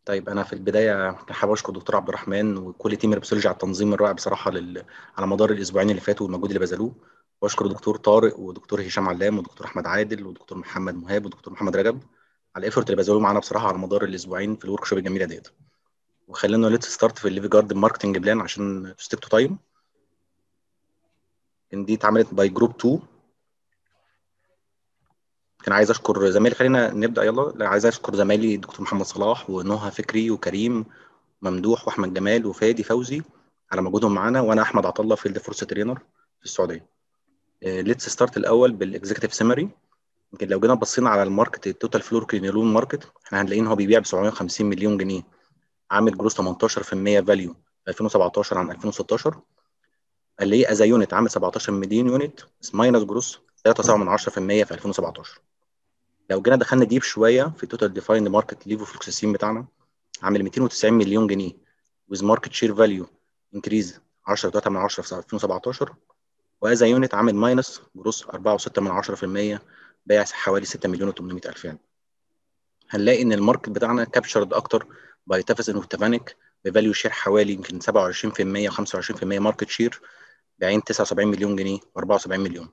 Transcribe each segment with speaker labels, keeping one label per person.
Speaker 1: طيب انا في البدايه حابب اشكر دكتور عبد الرحمن وكل تيم البسيولوجي على التنظيم الرائع بصراحه لل... على مدار الاسبوعين اللي فاتوا والمجهود اللي بذلوه واشكر دكتور طارق ودكتور هشام علام ودكتور احمد عادل ودكتور محمد مهاب ودكتور محمد رجب على الايفورت اللي بذلوه معانا بصراحه على مدار الاسبوعين في الورك شوب الجميله ديت وخلينا ليتس ستارت في الليفي جارد ماركتنج بلان عشان ستيك تو تايم ان دي اتعملت باي جروب 2 كان عايز اشكر زمايلي خلينا نبدا يلا لا عايز اشكر زمايلي الدكتور محمد صلاح ونهى فكري وكريم ممدوح واحمد جمال وفادي فوزي على مجهودهم معانا وانا احمد عطله فيلد فورس ترينر في السعوديه ليتس ستارت الاول بالاكزيكتيف سيمري يمكن لو جينا بصينا على الماركت التوتال فلور كرينيلون ماركت احنا هنلاقي ان هو بيبيع ب 750 مليون جنيه عامل جروس 18% فاليو في 2017 عن 2016 اللي هي از يونت عامل 17 مليون يونت ماينس جروس 3.7% في 2017 لو جينا دخلنا ديب شويه في التوتال ديفايند ماركت ليفو فلوكسيسين بتاعنا عامل 290 مليون جنيه ويز ماركت شير فاليو انكريز 10.3 من 10 في 2017 واز يونت عامل ماينس جروس 4.6 من 10% بايع حوالي 6 مليون و800 الف يعني هنلاقي ان الماركت بتاعنا كابتشرد اكتر باي تافيزن وتافانيك بفاليو شير حوالي يمكن 27% و25% ماركت شير بايعين 79 مليون جنيه و74 مليون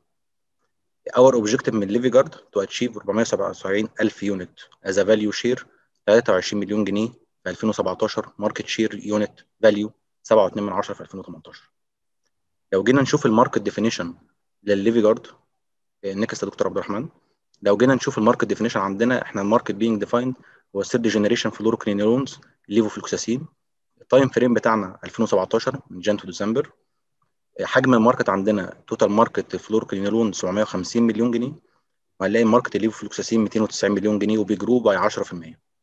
Speaker 1: اور اوبجيكتيف من ليفي جارد تو اتشيف 477 الف يونت از ا فاليو شير 23 مليون جنيه في 2017 ماركت شير يونت فاليو 7.2 من 10 في 2018 لو جينا نشوف الماركت ديفينيشن للليفي جارد نكست يا دكتور عبد الرحمن لو جينا نشوف الماركت ديفينيشن عندنا احنا الماركت بينج ديفايند هو الثيرد جنريشن فلوروكرينيرونز ليفوفلوكساسين التايم فريم بتاعنا 2017 من جان تو ديسمبر حجم الماركت عندنا توتال ماركت فلوروكرينيرون 750 مليون جنيه وهنلاقي ماركت الليفوفلوكساسين 290 مليون جنيه وبيجرو باي 10%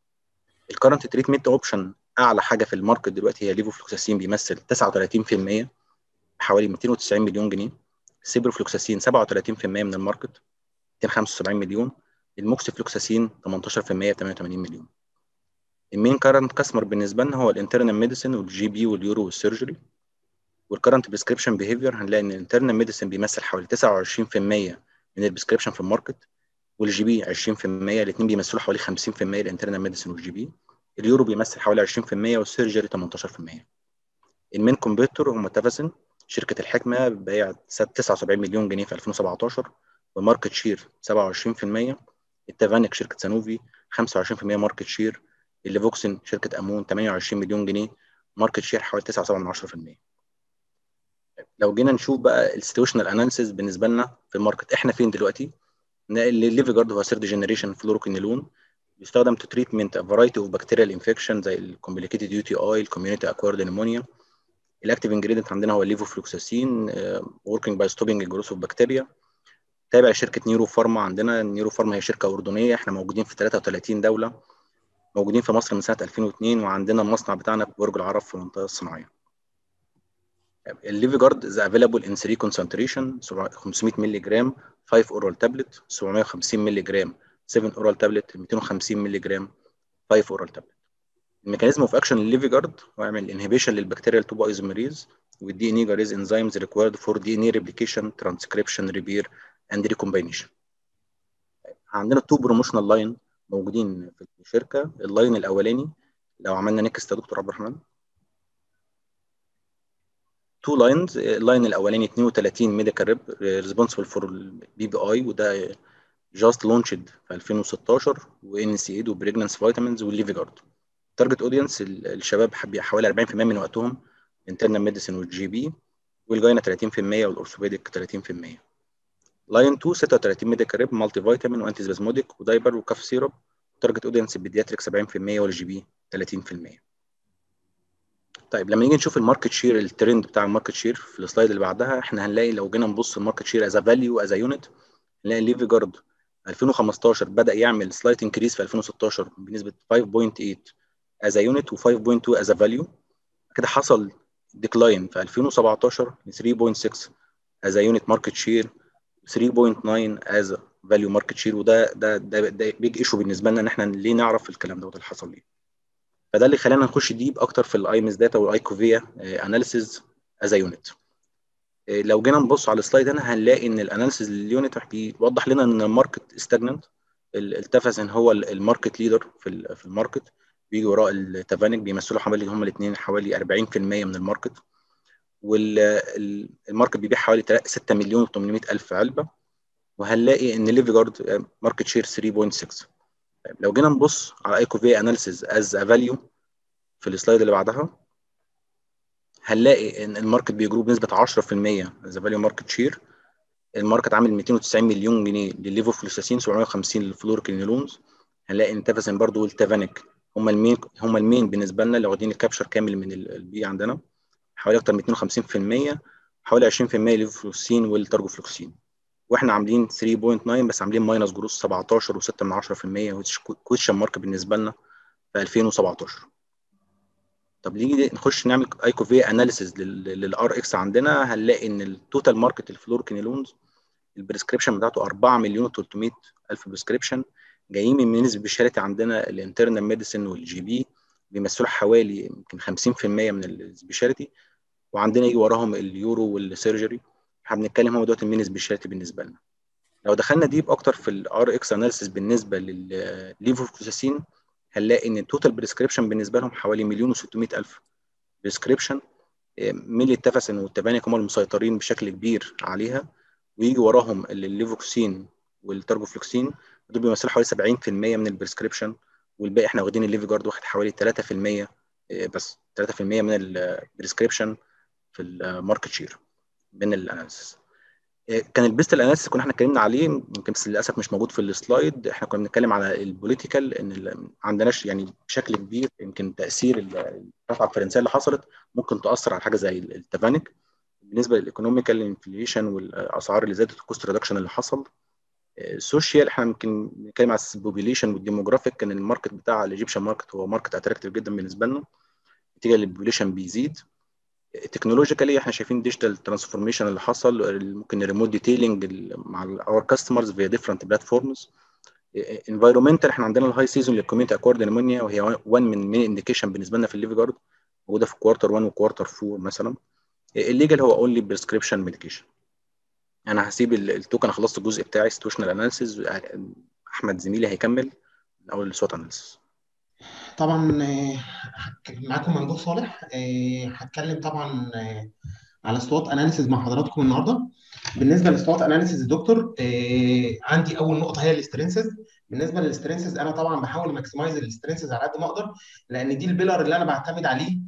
Speaker 1: الكرنت تريتمنت اوبشن اعلى حاجه في الماركت دلوقتي هي ليفوفلوكساسين بيمثل 39% حوالي 290 مليون جنيه سيبروفلوكساسين 37% من الماركت 275 مليون الموكس فلوكساسين 18% 88 مليون المين كارنت كاستمر بالنسبه لنا هو الانترنال ميديسن والجي بي واليورو والسيرجري والكرنت بريسكريبشن بيهيفير هنلاقي ان الانترنال ميديسن بيمثل حوالي 29% من البريسكريبشن في الماركت والجي بي 20% الاثنين بيمثلوا حوالي 50% الانترنال ميديسن والجي بي اليورو بيمثل حوالي 20% والسيرجري 18% المين كومبيتور هم تافاسن شركه الحكمه بايع 79 مليون جنيه في 2017 وماركت شير 27% التافانيك شركه سانوفي 25% ماركت شير الليفوكسن شركه امون 28 مليون جنيه ماركت شير حوالي 9.7% لو جينا نشوف بقى السيتويشنال اناليسيس بالنسبه لنا في الماركت احنا فين دلوقتي الليفيجارد هو ثيرد جنريشن فلوروكينيلون بيستخدم تو تريتمنت فرايتي اوف بكتيريال انفكشن زي الكومبليكيتد يو تي اي الكوميونتي اكوارد نيمونيا الاكتيف انجريدينت عندنا هو الليفوفلوكساسين وركينج باي ستوبنج جروث اوف بكتيريا تابع شركه نيرو فارما عندنا نيرو فارما هي شركه اردنيه احنا موجودين في 33 دوله موجودين في مصر من سنه 2002 وعندنا المصنع بتاعنا في برج العرب في المنطقه الصناعيه الليفيجارد is available in 3 concentration 500 مللي جرام 5 oral tablet 750 مللي جرام 7 oral tablet 250 مللي جرام 5 oral tablet الميكانيزم اوف اكشن للليفيجارد هو يعمل انهبيشن للبكتيريال توبو ايزوميريز والدي ان اي جاريز انزيمز ريكوايرد فور دي ان اي ريبليكيشن ترانسكريبشن ريبير اند ريكومبينيشن عندنا تو بروموشنال لاين موجودين في الشركه اللاين الاولاني لو عملنا نكست يا دكتور عبد الرحمن تو لاينز اللاين الاولاني 32 ميديكال ريب ريسبونسبل فور البي بي اي وده جاست لونشد في 2016 وان سي ايد وبريجنانس فيتامينز والليفيجارد تارجت اودينس الشباب حوالي 40% من وقتهم انترنال ميديسن والجي بي والجاينا 30% والاورثوبيديك 30% لاين 2 36 ميديكال ريب مالتي فيتامين وانتي سبازموديك ودايبر وكاف سيرب تارجت اودينس بيدياتريك 70% والجي بي 30% طيب لما نيجي نشوف الماركت شير الترند بتاع الماركت شير في السلايد اللي بعدها احنا هنلاقي لو جينا نبص الماركت شير از فاليو از يونت نلاقي ليفي جارد 2015 بدا يعمل سلايت انكريس في 2016 بنسبه 5.8 از يونت و5.2 از فاليو كده حصل ديكلاين في 2017 ل 3.6 از يونت ماركت شير 3.9 از فاليو ماركت شير وده ده ده ده بيج ايشو بالنسبه لنا ان احنا ليه نعرف الكلام دوت اللي حصل ليه فده اللي خلانا نخش ديب اكتر في الايمس داتا والايكوفيا اناليسيز از يونت لو جينا نبص على السلايد هنا هنلاقي ان الاناليسيز لليونت بيوضح لنا ان الماركت استجننت التفزن هو الماركت ليدر في في الماركت بيجي وراء التافانيك بيمثلوا حوالي هم الاثنين حوالي 40% من الماركت والماركت بيبيع حوالي 6 مليون و800 الف علبه وهنلاقي ان ليفي جارد ماركت شير 3.6 لو جينا نبص على ايكو في اناليسيز از فاليو في السلايد اللي بعدها هنلاقي ان الماركت بيجرو بنسبه 10% از فاليو ماركت شير الماركت عامل 290 مليون جنيه للليفوفلوساسين 750 للفلوركينولونز هنلاقي ان تافاسين برضه والتافانيك هم المين هم المين بالنسبه لنا اللي واخدين الكابشر كامل من البي عندنا حوالي اكتر من 52% حوالي 20% للفلوكسين والترجوفلوكسين واحنا عاملين 3.9 بس عاملين ماينس جروس 17 و6 من 10% كويشن مارك بالنسبه لنا في 2017 طب نيجي نخش نعمل ايكو في اناليسيز للار اكس عندنا هنلاقي ان التوتال ماركت الفلوركينيلونز البريسكريبشن بتاعته 4 مليون و300 الف بريسكريبشن جايين من مين سبيشاليتي عندنا الانترنال ميديسن والجي بي بيمثلوا حوالي يمكن 50% من السبيشاليتي وعندنا يجي وراهم اليورو والسيرجري احنا بنتكلم هو دلوقتي المين سبيشاليتي بالنسبه لنا لو دخلنا ديب اكتر في الار اكس اناليسيس بالنسبه للليفوفلوساسين هنلاقي ان التوتال بريسكريبشن بالنسبه لهم حوالي مليون و600 الف بريسكريبشن ميلي التفاسين والتبانيك هم المسيطرين بشكل كبير عليها ويجي وراهم الليفوكسين والترجوفلوكسين دول بيمثلوا حوالي 70% من البريسكريبشن والباقي احنا واخدين الليفي جارد واخد حوالي 3% بس 3% من البريسكريبشن في الماركت شير من الاناليسيس كان البيست الاناليسيس كنا احنا اتكلمنا عليه يمكن بس للاسف مش موجود في السلايد احنا كنا بنتكلم على البوليتيكال ان ما عندناش يعني بشكل كبير يمكن تاثير الرفعه الفرنسيه اللي حصلت ممكن تاثر على حاجه زي التافانيك بالنسبه للايكونوميكال انفليشن والاسعار اللي زادت الكوست ريدكشن اللي حصل السوشيال احنا يمكن بنتكلم على البوبيليشن والديموغرافيك كان الماركت بتاع الايجيبشن ماركت هو ماركت اتراكتيف جدا بالنسبه لنا نتيجه للبوبيليشن بيزيد تكنولوجيكالي احنا شايفين ديجيتال ترانسفورميشن اللي حصل ممكن الريموت ديتيلنج مع اور كاستمرز في ديفرنت بلاتفورمز انفايرمنتال احنا عندنا الهاي سيزون للكوميونتي اكوارد نيمونيا وهي 1 من مين انديكيشن بالنسبه لنا في الليفي جارد موجوده في كوارتر 1 وكوارتر 4 مثلا الليجل هو اونلي بريسكريبشن ميديكيشن انا هسيب التوكن خلصت الجزء بتاعي سيتويشنال اناليسيز احمد زميلي هيكمل من اول الصوت اناليسيز
Speaker 2: طبعا معاكم ممدوح صالح هتكلم طبعا على سلوت اناليسيز مع حضراتكم النهارده بالنسبه للسلوت اناليسيز دكتور عندي اول نقطه هي الاسترنسز بالنسبه للاسترنسز انا طبعا بحاول ماكسمايز الاسترنسز على قد ما اقدر لان دي البيلر اللي انا بعتمد عليه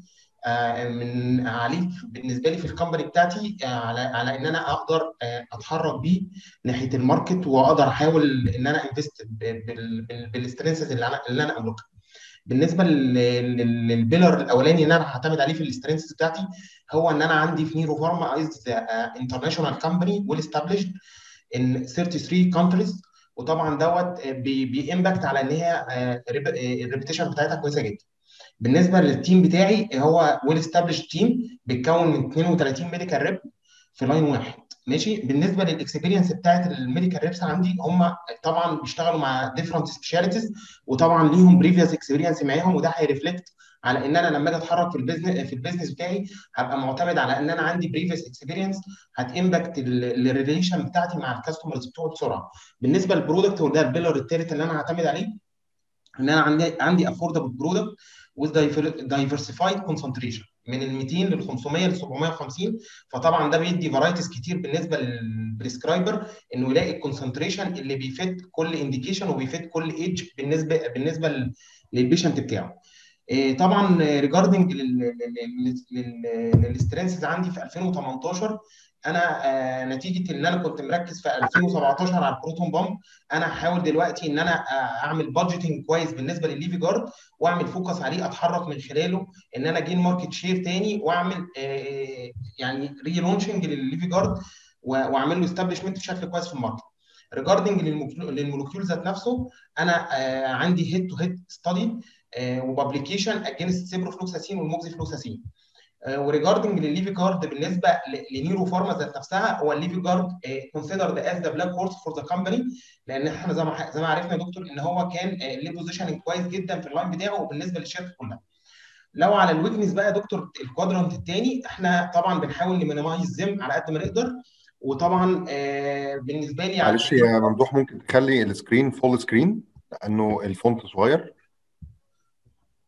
Speaker 2: من عليه بالنسبه لي في الكومباني بتاعتي على على ان انا اقدر اتحرك بيه ناحيه الماركت واقدر احاول ان انا انفست بالسترينثز اللي انا اللي انا املكها. بالنسبه للبيلر الاولاني اللي انا هعتمد عليه في السترينثز بتاعتي هو ان انا عندي في نيرو فارما از انترناشونال كومباني ويل استابليشد ان 33 كونتريز وطبعا دوت بيمباكت على ان هي الريبيتيشن بتاعتها كويسه جدا. بالنسبه للتيم بتاعي هو ويل استابليش تيم بيتكون من 32 ميديكال ريب في لاين واحد ماشي بالنسبه للاكسبيرينس بتاعت الميديكال ريبس عندي هم طبعا بيشتغلوا مع ديفرنت سبيشاليتيز وطبعا ليهم بريفيوس اكسبيرينس معاهم وده هيرفلكت على ان انا لما اجي اتحرك في البيزنس في البيزنس بتاعي هبقى معتمد على ان انا عندي بريفيوس اكسبيرينس هتمباكت الريليشن بتاعتي مع الكاستمرز بتوعي بسرعه بالنسبه للبرودكت وده البيلر الثالث اللي انا هعتمد عليه ان انا عندي عندي افوردبل برودكت with diversified concentration من ال 200 لل 500 ل 750 فطبعا ده بيدي فرايتيز كتير بالنسبه للبريسكرايبر انه يلاقي الكونسنتريشن اللي بيفيد كل انديكيشن وبيفيد كل ايدج بالنسبه بالنسبه للبيشنت بتاعه. طبعا ريجاردنج للسترينثز عندي في 2018 انا آه نتيجه ان انا كنت مركز في 2017 على البروتون بامب انا هحاول دلوقتي ان انا آه اعمل بادجيتنج كويس بالنسبه للليفي جارد واعمل فوكس عليه اتحرك من خلاله ان انا اجين ماركت شير تاني واعمل آه يعني ري لونشنج للليفي جارد واعمل له استابلشمنت بشكل كويس في الماركت ريجاردنج للمولكيول ذات نفسه انا عندي هيد تو هيد ستادي وبابليكيشن اجينست سيبروفلوكساسين والموكسيفلوكساسين وريجاردنج للليفي جارد بالنسبه لنيرو فارما ذات نفسها هو الليفي جارد كونسيدرد از ذا بلاك هورس فور ذا كومباني لان احنا زي ما زي ما عرفنا يا دكتور ان هو كان ليه بوزيشننج كويس جدا في اللاين بتاعه وبالنسبه للشركه كلها. لو على الويكنس بقى يا دكتور الكوادرانت الثاني احنا طبعا بنحاول نمينيمايز زم على قد ما نقدر وطبعا بالنسبه لي
Speaker 3: معلش يا ممدوح ممكن تخلي السكرين فول سكرين لانه الفونت صغير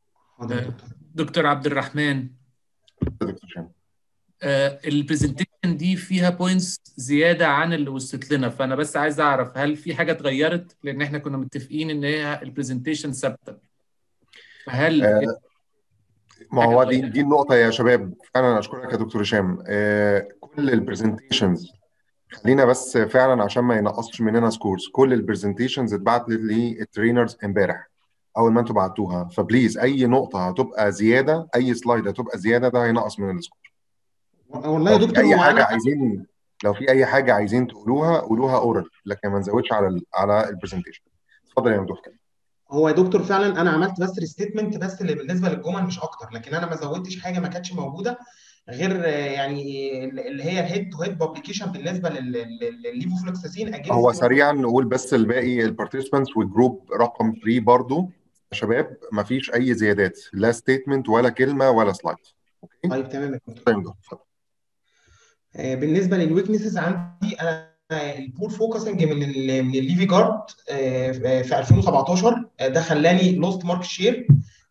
Speaker 2: اتفضل يا دكتور
Speaker 3: دكتور عبد الرحمن
Speaker 4: دكتور هشام
Speaker 3: البرزنتيشن دي فيها بوينتس زياده عن اللي وصلت لنا فانا بس عايز اعرف هل في حاجه اتغيرت لان احنا كنا متفقين ان هي البرزنتيشن ثابته فهل
Speaker 4: آه، ما هو دي دي النقطة يا شباب فعلا أشكرك يا دكتور هشام آه، كل البرزنتيشنز خلينا بس فعلا عشان ما ينقصش مننا سكورز كل البرزنتيشنز اتبعتت للترينرز امبارح أول ما أنتوا بعتوها فبليز أي نقطة هتبقى زيادة أي سلايد هتبقى زيادة ده هينقص من السكور
Speaker 2: والله يا
Speaker 4: لو في
Speaker 2: دكتور
Speaker 4: أي
Speaker 2: هو
Speaker 4: حاجة
Speaker 2: انا
Speaker 4: عايزين لو في أي حاجة عايزين تقولوها قولوها أورال لكن ما نزودش على ال على البرزنتيشن اتفضل يا ممدوح كده
Speaker 2: هو يا دكتور فعلا انا عملت بس ريستيتمنت بس اللي بالنسبه للجمل مش اكتر لكن انا ما زودتش حاجه ما كانتش موجوده غير آه، يعني اللي هي الهيد تو هيد بابليكيشن بالنسبه للليفوفلوكساسين اجينست
Speaker 4: هو سريعا نقول بس الباقي البارتيسيبانتس والجروب رقم 3 برضو يا شباب ما فيش اي زيادات لا ستيتمنت ولا كلمه ولا سلايد اوكي
Speaker 2: طيب تمام يا دكتور
Speaker 4: طيب ده اتفضل
Speaker 2: آه، بالنسبه للويكنسز عندي انا البول فوكسنج من ال من الليفي جارد آه، في 2017 آه، ده خلاني لوست مارك شير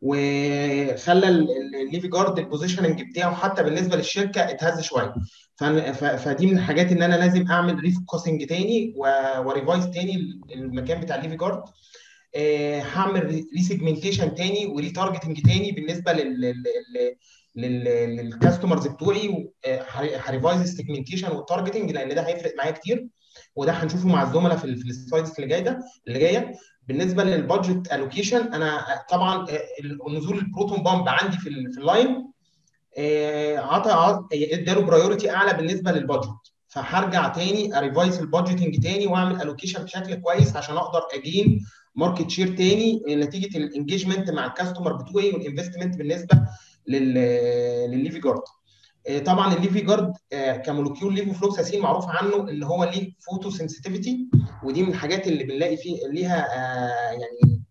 Speaker 2: وخلى ال- ال- الليفي جارد البوزيشننج بتاعه حتى بالنسبه للشركه اتهز شويه فأنا- ف- فدي من الحاجات ان انا لازم اعمل ريفوكسنج تاني و- وريفايز تاني المكان بتاع الليفي جارد آه، هعمل ريسيجمنتيشن تاني وريتارجتنج تاني بالنسبه لل لل- لل- لل- للكاستمرز بتوعي آه، هري- هريفايز السيجمنتيشن والتارجتنج لان ده هيفرق معايا كتير وده هنشوفه مع الزملاء في ال- في السلايدز اللي جايه ده اللي جايه بالنسبه للبادجت الوكيشن انا طبعا آه، نزول البروتون بامب عندي في ال- في اللاين آه، عطى عط- اداله برايورتي اعلى بالنسبه للبادجت فهرجع تاني اريفايز البادجيتنج تاني واعمل الوكيشن بشكل كويس عشان اقدر اجين ماركت شير تاني نتيجه الانجيجمنت مع الكاستمر بتوعي والانفستمنت بالنسبه لل للليفي جارد آه، طبعا الليفي جارد آه، كمولكيول ليفوفلوكساسين معروف عنه ان هو ليه فوتو سنسيتيفيتي ودي من الحاجات اللي بنلاقي فيه ليها آه، يعني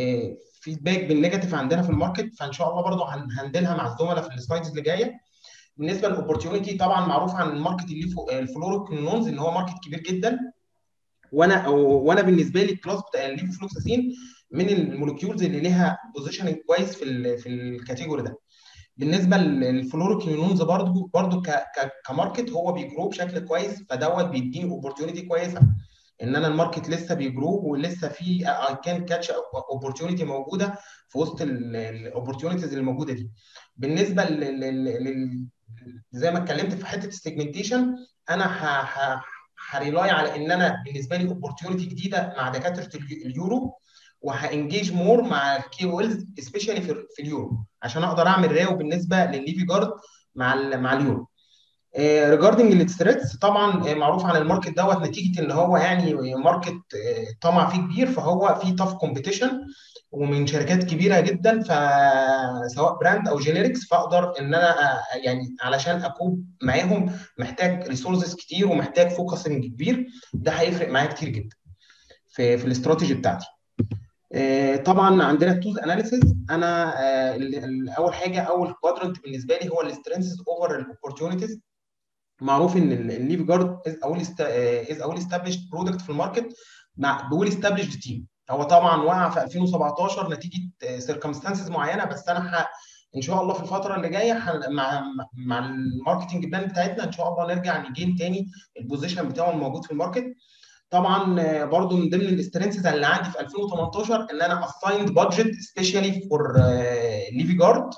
Speaker 2: فيدباك بالنيجاتيف عندنا في الماركت فان شاء الله برضو هندلها مع الزملاء في السلايدز اللي جايه بالنسبه للاوبورتيونيتي طبعا معروف عن الماركت الليفو الفلوروكينونز ان هو ماركت كبير جدا وانا وانا بالنسبه لي الكلاس بتاع الليفوفلوكساسين من المولكيولز اللي ليها بوزيشننج كويس في ال في الكاتيجوري ده بالنسبه للفلوروكينونز برضو برضو ك ك كماركت هو بيجرو بشكل كويس فدوت بيديني اوبورتيونيتي كويسه ان انا الماركت لسه بيجرو ولسه في اي كان كاتش اوبورتيونيتي موجوده في وسط الاوبورتيونيتيز اللي موجوده دي بالنسبه لل لل- لل- زي ما اتكلمت في حته السيجمنتيشن انا ه- ه- هريلاي على ان انا بالنسبه لي اوبورتيونيتي جديده مع دكاتره اليو- اليورو وهانجيج مور مع الكي ويلز سبيشالي في في اليورو عشان اقدر اعمل راو بالنسبه للليفي جارد مع ال- مع اليورو ريجاردنج الثريتس طبعا آه، معروف عن الماركت دوت نتيجه ان هو يعني ماركت آه، طمع فيه كبير فهو في تاف كومبيتيشن ومن شركات كبيره جدا فسواء براند او جينيركس فاقدر ان انا آه، يعني علشان اكوب معاهم محتاج ريسورسز كتير ومحتاج فوكسنج كبير ده هيفرق معايا كتير جدا في في الاستراتيجي بتاعتي آه، طبعا عندنا التوز اناليسيز انا آه، ال- ال- اول حاجه اول كوادرنت بالنسبه لي هو السترينثز اوفر الاوبورتيونيتيز معروف ان الليف جارد از اول از اول استابليشد برودكت في الماركت مع بقول استابليشد تيم هو طبعا وقع في 2017 نتيجه سيركمستانسز معينه بس انا ح... ان شاء الله في الفتره اللي جايه ح... مع مع الماركتنج بلان بتاعتنا ان شاء الله نرجع نجين تاني البوزيشن بتاعه الموجود في الماركت طبعا آه، برضو من ضمن الاسترنسز اللي عندي في 2018 ان انا اسايند بادجت سبيشالي فور ليفي جارد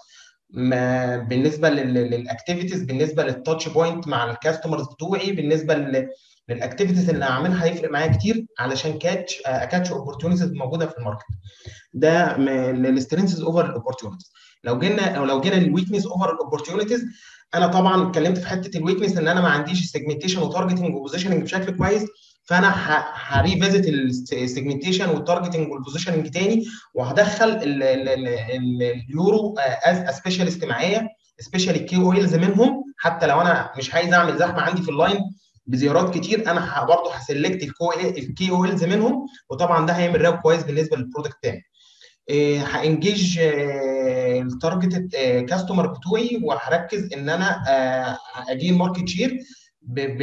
Speaker 2: ما بالنسبه للاكتيفيتيز بالنسبه للتاتش بوينت مع الكاستمرز بتوعي بالنسبه للاكتيفيتيز اللي هعملها هيفرق معايا كتير علشان كاتش اكاتش اوبورتيونيتيز موجوده في الماركت ده السترينثز اوفر الاوبورتيونيتيز لو جينا او لو جينا للويكنس اوفر الاوبورتيونيتيز انا طبعا اتكلمت في حته الويكنس ان انا ما عنديش سيجمنتيشن وتارجتنج وبوزيشننج بشكل كويس فانا هريفيزيت السيجمنتيشن والتارجتنج والبوزيشننج تاني وهدخل ال- ال- ال- ال- اليورو از سبيشالست معايا سبيشالي كي اويلز منهم حتى لو انا مش عايز اعمل زحمه عندي في اللاين بزيارات كتير انا ه- برضه هسلكت الكي اويلز منهم وطبعا ده هيعمل راو كويس بالنسبه للبرودكت بتاعي إيه، هانجيج آه، التارجت كاستمر بتوعي وهركز ان انا آه، اجين ماركت شير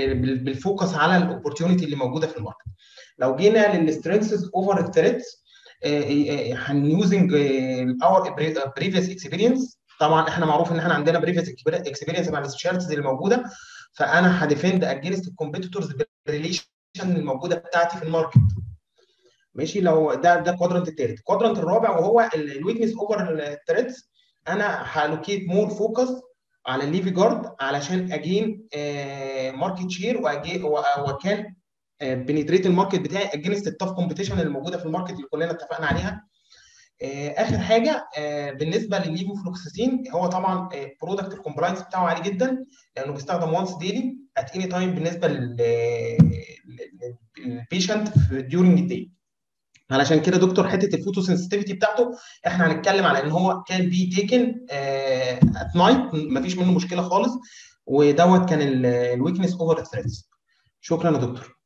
Speaker 2: بالفوكس على الاوبورتيونيتي اللي موجوده في الماركت لو جينا للسترينثز اوفر الثريتس هنيوزنج اور بريفيس اكسبيرينس طبعا احنا معروف ان احنا عندنا بريفيس اكسبيرينس مع السبيشاليتيز اللي موجوده فانا هديفند اجينست الكومبيتيتورز بالريليشن الموجوده بتاعتي في الماركت ماشي لو ده ده الكوادرنت الثالث الكوادرنت الرابع وهو الويكنس اوفر الثريتس انا هالوكيت مور فوكس على الليفي جارد علشان اجين ماركت شير وكان بنتريت الماركت بتاعي اجينست التاف كومبيتيشن اللي موجوده في الماركت اللي كلنا اتفقنا عليها اخر حاجه بالنسبه للليفوفلوكساسين هو طبعا برودكت الكومبلاينس بتاعه عالي جدا لانه بيستخدم وانس ديلي ات اني تايم بالنسبه للبيشنت ديورنج الدي علشان كده دكتور حته الفوتو سنسيتيفيتي بتاعته احنا هنتكلم على ان هو كان بي تيكن ات نايت مفيش منه مشكله خالص ودوت كان الويكنس اوفر ثريتس شكرا يا دكتور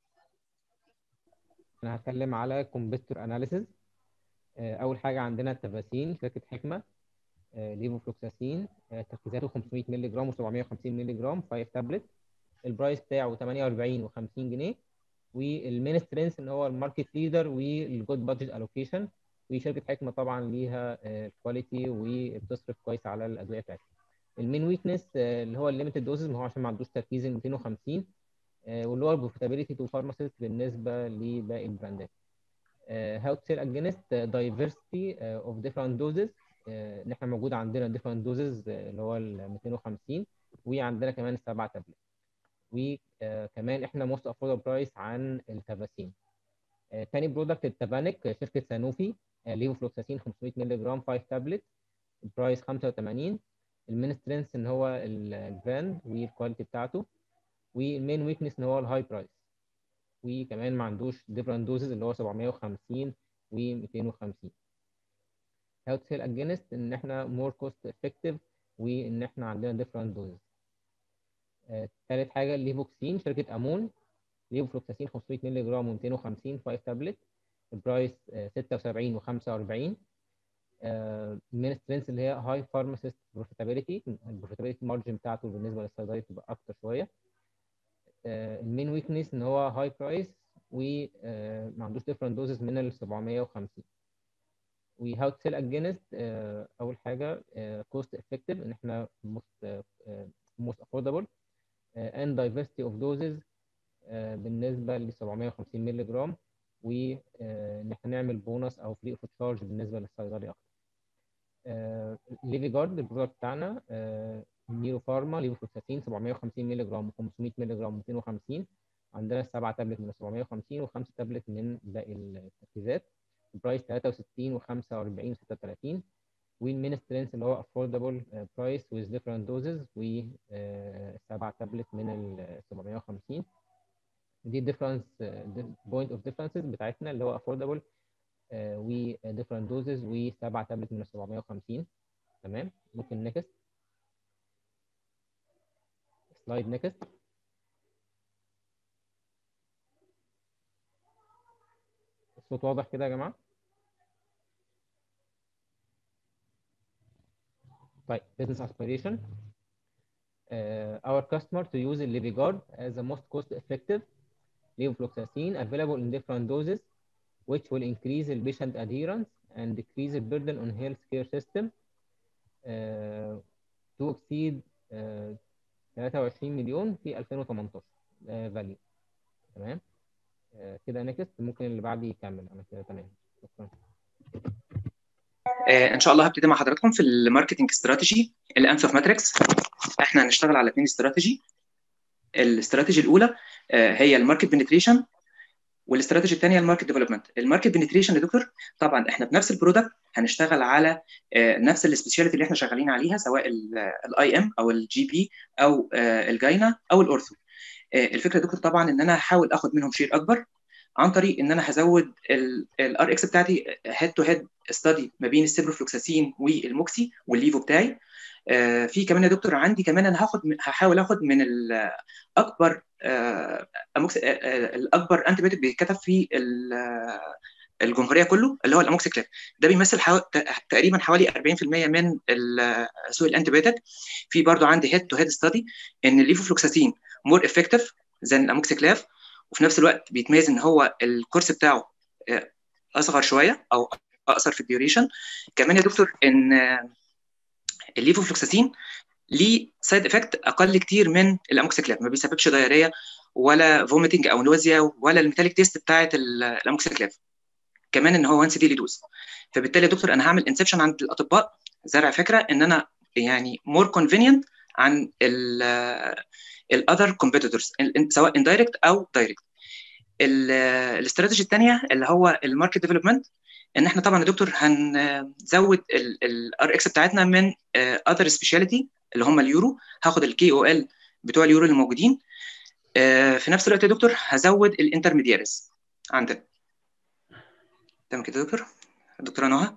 Speaker 5: انا هتكلم على كومبيتور اناليسيز اول حاجه عندنا التفاسين شركه حكمه ليفوفلوكساسين تركيزاته 500 مللي جرام و750 مللي جرام 5 تابلت البرايس بتاعه 48 و50 جنيه والمين سترينث ان هو الماركت ليدر والجود بادجت الوكيشن وشركه حكمه طبعا ليها كواليتي وبتصرف كويس على الادويه بتاعتها المين ويكنس اللي هو الليميتد دوزز ما هو عشان ما عندوش تركيز 250 واللي هو البروفيتابيلتي تو فارماسيست بالنسبه لباقي البراندات هاو تو سيل اجينست دايفرستي اوف ديفرنت دوزز ان احنا موجود عندنا ديفرنت دوزز اللي هو ال 250 وعندنا كمان السبعه تابلت وكمان احنا موست افورد برايس عن التافاسين تاني برودكت التافانيك شركه سانوفي ليفوفلوكساسين 500 مللي جرام 5 تابلت البرايس 85 المين سترينث ان هو البراند والكواليتي بتاعته والمين ويكنس ان هو الهاي برايس وكمان ما عندوش ديفرنت دوزز اللي هو 750 و 250 هاو تو سيل اجينست ان احنا مور كوست افكتيف وان احنا عندنا ديفرنت دوزز ثالث حاجه الليفوكسين شركه امون ليفوفلوكساسين 500 مللي جرام و250 5 تابلت البرايس 76 و45 المين سترينث اللي هي هاي فارماسيست بروفيتابيلتي البروفيتابيلتي مارجن بتاعته بالنسبه للصيدليه تبقى اكتر شويه المين ويكنس ان هو هاي برايس وما عندوش ديفرنت دوزز من ال 750 وهاو تو سيل اجينست اول حاجه كوست افكتيف ان احنا موست موست افوردبل and diversity of doses uh, بالنسبه ل 750 مللي جرام وان احنا نعمل بونص او فري اوف تشارج بالنسبه للصيدلي اكتر. ليفي جارد البرودكت بتاعنا نيرو فارما ليفوفلوكساسين 750 مللي جرام و500 مللي جرام 250 عندنا سبعه تابلت من 750 وخمسه تابلت من باقي التركيزات البرايس 63 و45 و36 والمين سترينث اللي هو افوردبل برايس with different doses وسبعة تابلت من ال 750 دي difference point of differences بتاعتنا اللي هو affordable و different doses وسبعة تابلت من ال 750 تمام ممكن نكست سلايد نكست الصوت واضح كده يا جماعه طيب business aspiration uh, our customer to use Levigard as the most cost effective levofloxacin available in different doses which will increase the patient adherence and decrease the burden on healthcare system uh, to exceed uh, 23 مليون في 2018 uh, value تمام uh, كده نكست ممكن اللي بعدي يكمل انا كده تمام شكرا
Speaker 6: ان شاء الله هبتدي مع حضراتكم في الماركتنج استراتيجي الانسف ماتريكس احنا هنشتغل على اثنين استراتيجي الاستراتيجي الاولى هي الماركت بنتريشن والاستراتيجي الثانيه الماركت ديفلوبمنت الماركت بنتريشن يا دكتور طبعا احنا بنفس البرودكت هنشتغل على نفس السبيشاليتي اللي احنا شغالين عليها سواء الاي ام او الجي بي او الجاينا او الاورثو الفكره يا دكتور طبعا ان انا هحاول اخد منهم شير اكبر عن طريق ان انا هزود الار اكس بتاعتي هيد تو هيد ستادي ما بين السيبروفلوكساسين والموكسي والليفو بتاعي آه في كمان يا دكتور عندي كمان انا هاخد هحاول اخد من الاكبر آه أموكس آه الاكبر انتي بيوتيك بيتكتب في الجمهوريه كله اللي هو الاموكسيكليف ده بيمثل حو... تقريبا حوالي 40% من سوق الانتي بيوتيك في برضو عندي هيد تو هيد ستادي ان الليفوفلوكساسين مور افكتيف ذان الاموكسيكلاف وفي نفس الوقت بيتميز ان هو الكورس بتاعه اصغر شويه او اقصر في الديوريشن كمان يا دكتور ان الليفوفلوكساسين ليه سايد افكت اقل كتير من الاموكسيكلاب ما بيسببش دايريه ولا فوميتنج او نوزيا ولا الميتاليك تيست بتاعه الاموكسيكلاب كمان ان هو 1 سي دي دوز فبالتالي يا دكتور انا هعمل انسبشن عند الاطباء زرع فكره ان انا يعني مور كونفينينت عن الاذر كومبيتيتورز سواء اندايركت او دايركت الاستراتيجي الثانيه اللي هو الماركت ديفلوبمنت ان احنا طبعا يا دكتور هنزود الار اكس بتاعتنا من اذر سبيشاليتي اللي هم اليورو هاخد الكي او ال بتوع اليورو اللي موجودين في نفس الوقت يا دكتور هزود الانترميدياريز عندنا تمام كده يا دكتور دكتوره نهى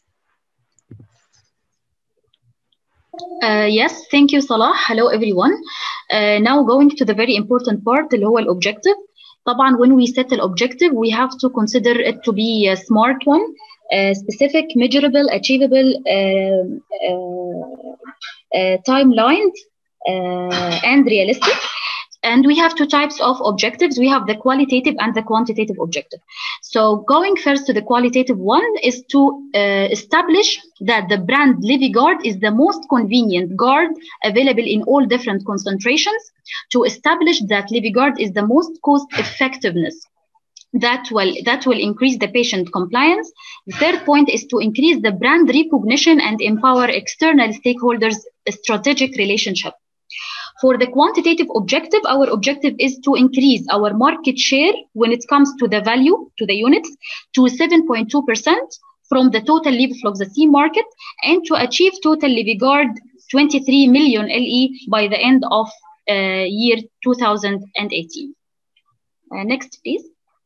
Speaker 7: Uh, yes, thank you, Salah. Hello, everyone. Uh, now going to the very important part, اللي هو الobjective. طبعا when we set an objective, we have to consider it to be a smart one, uh, specific, measurable, achievable, uh, uh, uh, timelined, uh, and realistic. And we have two types of objectives. We have the qualitative and the quantitative objective. So going first to the qualitative one is to uh, establish that the brand Livigard is the most convenient guard available in all different concentrations. To establish that Livigard is the most cost effectiveness that will that will increase the patient compliance. The third point is to increase the brand recognition and empower external stakeholders strategic relationship. For the quantitative objective, our objective is to increase our market share when it comes to the value, to the units, to 7.2% from the total levofloxacin market and to achieve total Levigard 23 million LE by the end of uh, year 2018. Uh, next, please.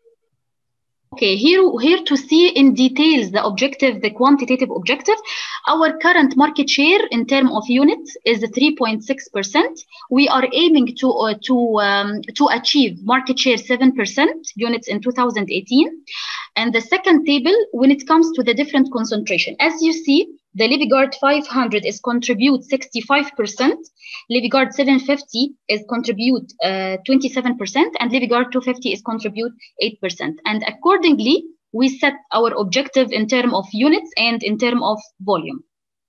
Speaker 7: Okay, here, here to see in details the objective, the quantitative objective. Our current market share in terms of units is 3.6%. We are aiming to, uh, to, um, to achieve market share 7% units in 2018. And the second table, when it comes to the different concentration, as you see, the Livigard 500 is contribute 65%, Livigard 750 is contribute uh, 27%, and Livigard 250 is contribute 8%. And accordingly, we set our objective in terms of units and in terms of volume.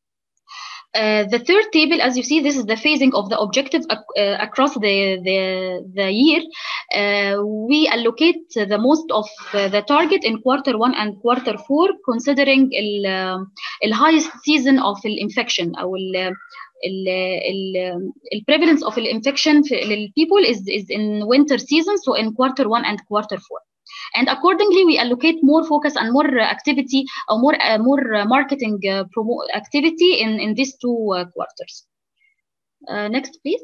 Speaker 7: Uh, the third table, as you see, this is the phasing of the objective ac uh, across the, the, the year. Uh, we allocate the most of the target in quarter one and quarter four, considering the highest season of the infection or the prevalence of the infection people is, is in winter season, so in quarter one and quarter four. And accordingly, we allocate more focus and more activity or more uh, more marketing uh, promo activity in, in these two uh, quarters. next, please.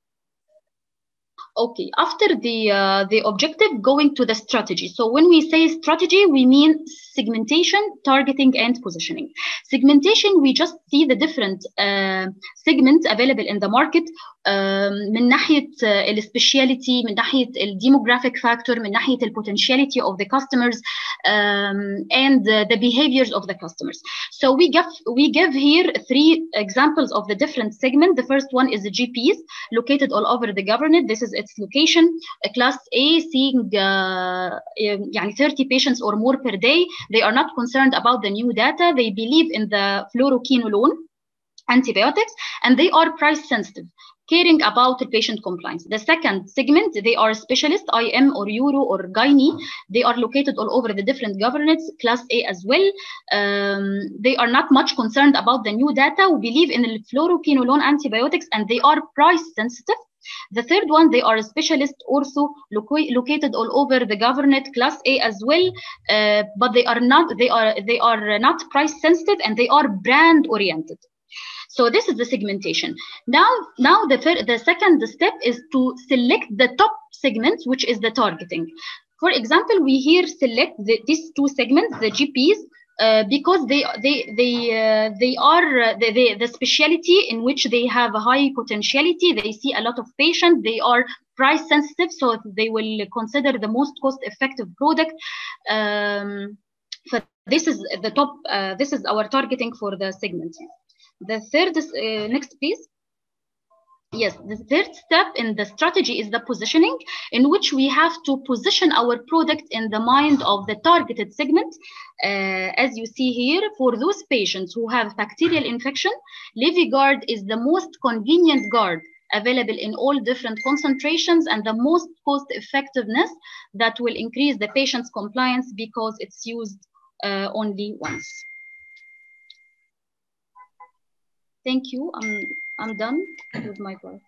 Speaker 7: Okay, after the uh, the objective, going to the strategy. So when we say strategy, we mean segmentation, targeting, and positioning. Segmentation, we just see the different uh, segments available in the market um, من ناحية السبيشاليتي من ناحية demographic factor من ناحية potentiality of the customers um, and uh, the behaviors of the customers. So we give we give here three examples of the different segments. The first one is the GPs located all over the government. This is its location. Uh, class A seeing uh, يعني 30 patients or more per day. They are not concerned about the new data. They believe in the fluoroquinolone antibiotics and they are price sensitive caring about the patient compliance. The second segment, they are specialists, IM or Euro or Gynae. They are located all over the different governments, class A as well. Um, they are not much concerned about the new data. We believe in the fluoroquinolone antibiotics and they are price sensitive. The third one, they are specialists also loca located all over the government class A as well, uh, but they are not they are they are not price sensitive and they are brand oriented. So this is the segmentation. Now, now the the second step is to select the top segments, which is the targeting. For example, we here select the, these two segments, the GPs, uh, because they they they uh, they are uh, the, the the specialty in which they have a high potentiality. They see a lot of patients. They are price sensitive, so they will consider the most cost effective product. Um, so this is the top. Uh, this is our targeting for the segment. The third is uh, next, please. Yes, the third step in the strategy is the positioning, in which we have to position our product in the mind of the targeted segment. Uh, as you see here, for those patients who have bacterial infection, Livigard is the most convenient guard available in all different concentrations and the most cost effectiveness that will increase the patient's compliance because it's used uh, only once. Thank you. I'm, I'm done with my part.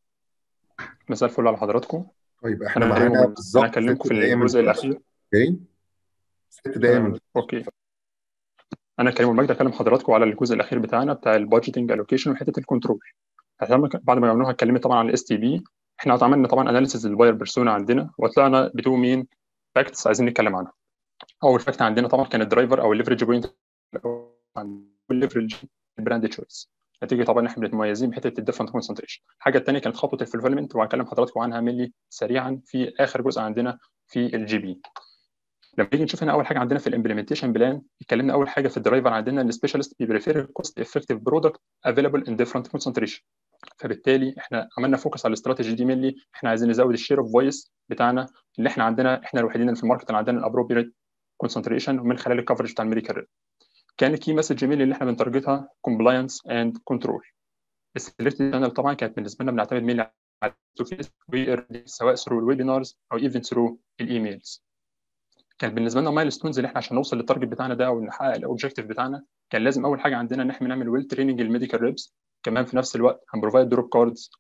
Speaker 8: مساء الفل على حضراتكم
Speaker 4: طيب احنا
Speaker 8: انا
Speaker 4: معانا
Speaker 8: هكلمكم انا
Speaker 4: بالظبط
Speaker 8: هكلمكم
Speaker 4: ست
Speaker 8: في
Speaker 4: دقايق من
Speaker 8: الجزء
Speaker 4: دلوقتي
Speaker 8: الاخير
Speaker 4: اوكي ست دقايق من
Speaker 8: تمام اوكي انا كريم المجد هكلم حضراتكم على الجزء الاخير بتاعنا بتاع البادجيتنج الوكيشن وحته الكنترول هتعمل- بعد ما عملوها اتكلمت طبعا عن الاس تي بي احنا عملنا طبعا اناليسيز للباير بيرسونا عندنا وطلعنا بتو مين فاكتس عايزين نتكلم عنها اول فاكت عندنا طبعا كان الدرايفر او الليفرج بوينت الليفرج البراند تشويس نتيجه طبعا احنا متميزين بحته الديفرنت كونسنتريشن الحاجه الثانيه كانت خطوه الفولفيلمنت وهكلم حضراتكم عنها ملي سريعا في اخر جزء عندنا في الجي بي لما نيجي نشوف هنا اول حاجه عندنا في الامبلمنتيشن بلان اتكلمنا اول حاجه في الدرايفر عندنا السبيشالست بيبريفير كوست افكتيف برودكت افيلبل ان ديفرنت كونسنتريشن فبالتالي احنا عملنا فوكس على الاستراتيجي دي ملي احنا عايزين نزود الشير اوف فويس بتاعنا اللي احنا عندنا احنا الوحيدين اللي في الماركت اللي عندنا الابروبريت كونسنتريشن ومن خلال الكفرج بتاع الميديكال ريب كان الكي مسج ميل اللي احنا بنتارجتها كومبلاينس اند كنترول السيلكت شانل طبعا كانت بالنسبه لنا بنعتمد ميل على سواء ثرو الويبينارز او ايفن ثرو الايميلز كان بالنسبه لنا مايل ستونز اللي احنا عشان نوصل للتارجت بتاعنا ده او نحقق الاوبجيكتيف بتاعنا كان لازم اول حاجه عندنا ان احنا نعمل ويل تريننج الميديكال ريبس كمان في نفس الوقت هنبروفايد دروب كاردز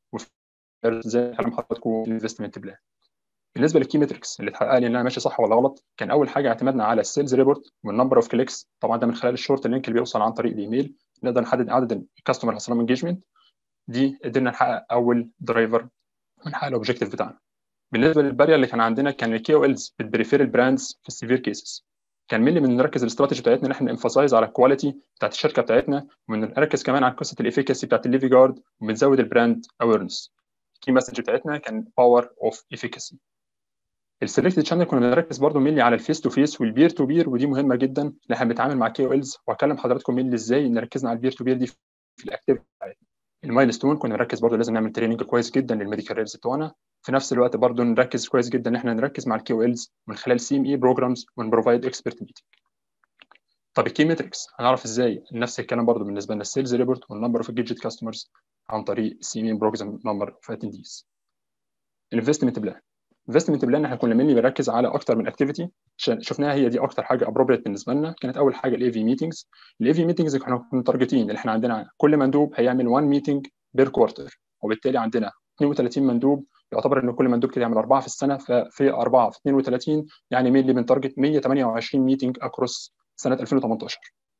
Speaker 8: زي كلام حضراتكم الانفستمنت بلان بالنسبه للكي متريكس اللي اتحقق لي ان انا ماشي صح ولا غلط كان اول حاجه اعتمدنا على السيلز ريبورت والنمبر اوف كليكس طبعا ده من خلال الشورت لينك اللي بيوصل عن طريق الايميل نقدر نحدد عدد الكاستمر حصل انجيجمنت دي قدرنا نحقق اول درايفر ونحقق الاوبجيكتيف بتاعنا بالنسبه للبارير اللي كان عندنا كان الكي او الز بتبريفير البراندز في السيفير كيسز كان مين اللي بنركز الاستراتيجي بتاعتنا ان احنا نemphasize على الكواليتي بتاعت الشركه بتاعتنا وبنركز كمان على قصه الافيكاسي بتاعت الليفي جارد وبنزود البراند اويرنس الكي مسج بتاعتنا كان باور اوف افيكاسي السلكتد شانل كنا بنركز برضو مينلي على الفيس تو فيس والبير تو بير ودي مهمه جدا ان احنا بنتعامل مع كي او الز وهكلم حضراتكم مينلي ازاي نركزنا على البير تو بير دي في الاكتيفيتي بتاعتنا المايل ستون كنا نركز برضو لازم نعمل تريننج كويس جدا للميديكال ريبس بتوعنا في نفس الوقت برضو نركز كويس جدا ان احنا نركز مع الكي او الز من خلال سي ام اي بروجرامز ونبروفايد اكسبرت ميتنج طب الكي متريكس هنعرف ازاي نفس الكلام برضو بالنسبه لنا السيلز ريبورت والنمبر اوف جيجيت كاستمرز عن طريق السي ام اي بروجرام نمبر اوف اتنديز الانفستمنت بلان الانفستمنت بلان احنا كنا مني بنركز على اكتر من اكتيفيتي شفناها هي دي اكتر حاجه ابروبريت بالنسبه لنا كانت اول حاجه الاي في ميتنجز الاي في ميتنجز احنا كنا متارجتين اللي احنا عندنا كل مندوب هيعمل 1 ميتنج بير كوارتر وبالتالي عندنا 32 مندوب يعتبر ان كل مندوب كده يعمل اربعه في السنه ففي اربعه في 32 يعني مين اللي بنتارجت 128 ميتنج اكروس سنه 2018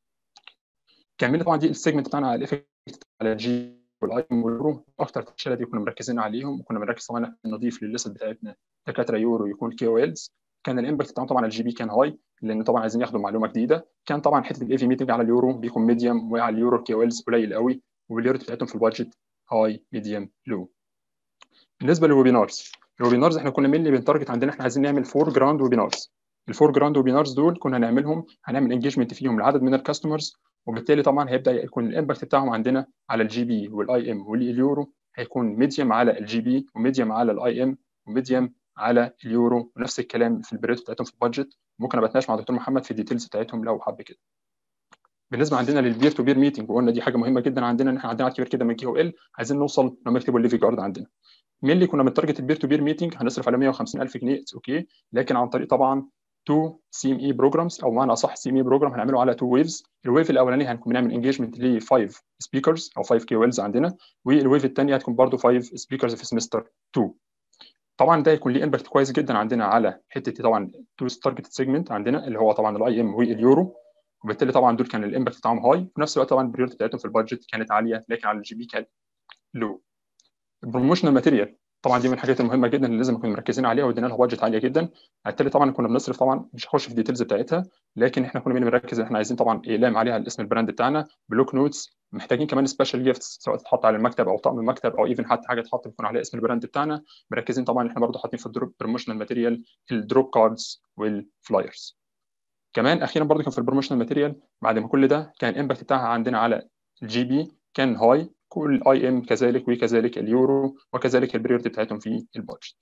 Speaker 8: كملنا طبعا دي السيجمنت بتاعنا على الافكت على الجي والايم واليورو اكتر الشله دي كنا مركزين عليهم وكنا بنركز طبعا نضيف للليست بتاعتنا دكاتره يورو يكون كي او الز كان الامباكت بتاعهم طبعا الجي بي كان هاي لان طبعا عايزين ياخدوا معلومه جديده كان طبعا حته الاي في ميتنج على اليورو بيكون ميديوم وعلى اليورو كي او الز قليل قوي واليورت بتاعتهم في البادجت هاي ميديوم لو بالنسبه للويبينارز الويبينارز احنا كنا مين بنتارجت عندنا احنا عايزين نعمل فور جراوند ويبينارز الفور جراوند ويبينارز دول كنا هنعملهم هنعمل انجيجمنت فيهم لعدد من الكاستمرز وبالتالي طبعا هيبدا يكون الامباكت بتاعهم عندنا على الجي بي والاي ام واليورو هيكون ميديوم على الجي بي وميديوم على الاي ام وميديوم على اليورو ونفس الكلام في البريت بتاعتهم في البادجت ممكن ابقى اتناقش مع دكتور محمد في الديتيلز بتاعتهم لو حب كده بالنسبه عندنا للبير تو بير ميتنج وقلنا دي حاجه مهمه جدا عندنا ان احنا عندنا عدد كبير كده من كي او ال عايزين نوصل لما نكتبوا الليفي جارد عندنا مين اللي كنا بنتارجت البير تو بير ميتنج هنصرف على 150000 جنيه اوكي لكن عن طريق طبعا تو سي ام اي بروجرامز او معنى اصح سي ام اي بروجرام هنعمله على تو ويفز الويف الاولاني هنكون بنعمل انجيجمنت ل 5 سبيكرز او 5 كي ويلز عندنا والويف الثانيه هتكون برضه 5 سبيكرز في سمستر 2 طبعا ده هيكون ليه امباكت كويس جدا عندنا على حته طبعا تو تارجت سيجمنت عندنا اللي هو طبعا الاي ام واليورو وبالتالي طبعا دول كان الامباكت بتاعهم هاي في نفس الوقت طبعا البريورتي بتاعتهم في البادجت كانت عاليه لكن على الجي بي كانت لو البروموشنال ماتيريال طبعا دي من الحاجات المهمه جدا اللي لازم نكون مركزين عليها وادينا لها بادجت عاليه جدا بالتالي طبعا كنا بنصرف طبعا مش هخش في الديتيلز بتاعتها لكن احنا كنا بنركز احنا عايزين طبعا اعلام عليها الاسم البراند بتاعنا بلوك نوتس محتاجين كمان سبيشال جيفتس سواء تتحط على المكتب او طقم المكتب او ايفن حتى حاجه تحط يكون عليها اسم البراند بتاعنا مركزين طبعا احنا برضه حاطين في الدروب بروموشنال ماتيريال الدروب كاردز والفلايرز كمان اخيرا برضه كان في البروموشنال ماتيريال بعد ما كل ده كان الامباكت بتاعها عندنا على الجي بي كان هاي كل اي ام كذلك وكذلك اليورو وكذلك البريورتي بتاعتهم في البادجت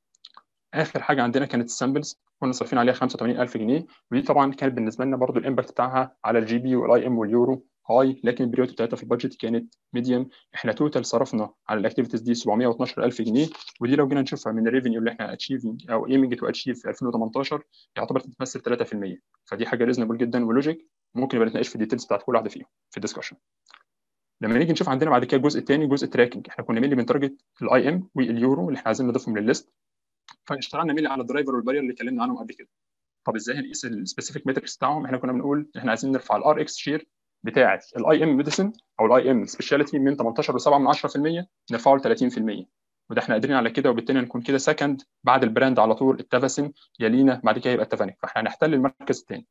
Speaker 8: اخر حاجه عندنا كانت السامبلز كنا صارفين عليها 85000 جنيه ودي طبعا كانت بالنسبه لنا برضو الامباكت بتاعها على الجي بي والاي ام واليورو هاي لكن البريورتي بتاعتها في البادجت كانت ميديوم احنا توتال صرفنا على الاكتيفيتيز دي 712000 جنيه ودي لو جينا نشوفها من الريفينيو اللي احنا اتشيفنج او ايمنج تو اتشيف في 2018 يعتبر تتمثل 3% فدي حاجه ريزونبل جدا ولوجيك ممكن نبقى نتناقش في الديتيلز بتاعت كل واحده فيهم في الدسكشن لما نيجي نشوف عندنا بعد كده الجزء الثاني جزء التراكنج احنا كنا مينلي بنتارجت الاي ام واليورو اللي احنا عايزين نضيفهم للليست فاشتغلنا مينلي على الدرايفر والبارير اللي اتكلمنا عنهم قبل كده طب ازاي هنقيس السبيسيفيك ماتريكس بتاعهم احنا كنا بنقول احنا عايزين نرفع الار اكس شير بتاعه الاي ام ميديسن او الاي ام سبيشاليتي من 18.7 نرفعه ل 30% وده احنا قادرين على كده وبالتالي نكون كده سكند بعد البراند على طول التافاسن يلينا بعد كده يبقى التافانيك فاحنا هنحتل المركز الثاني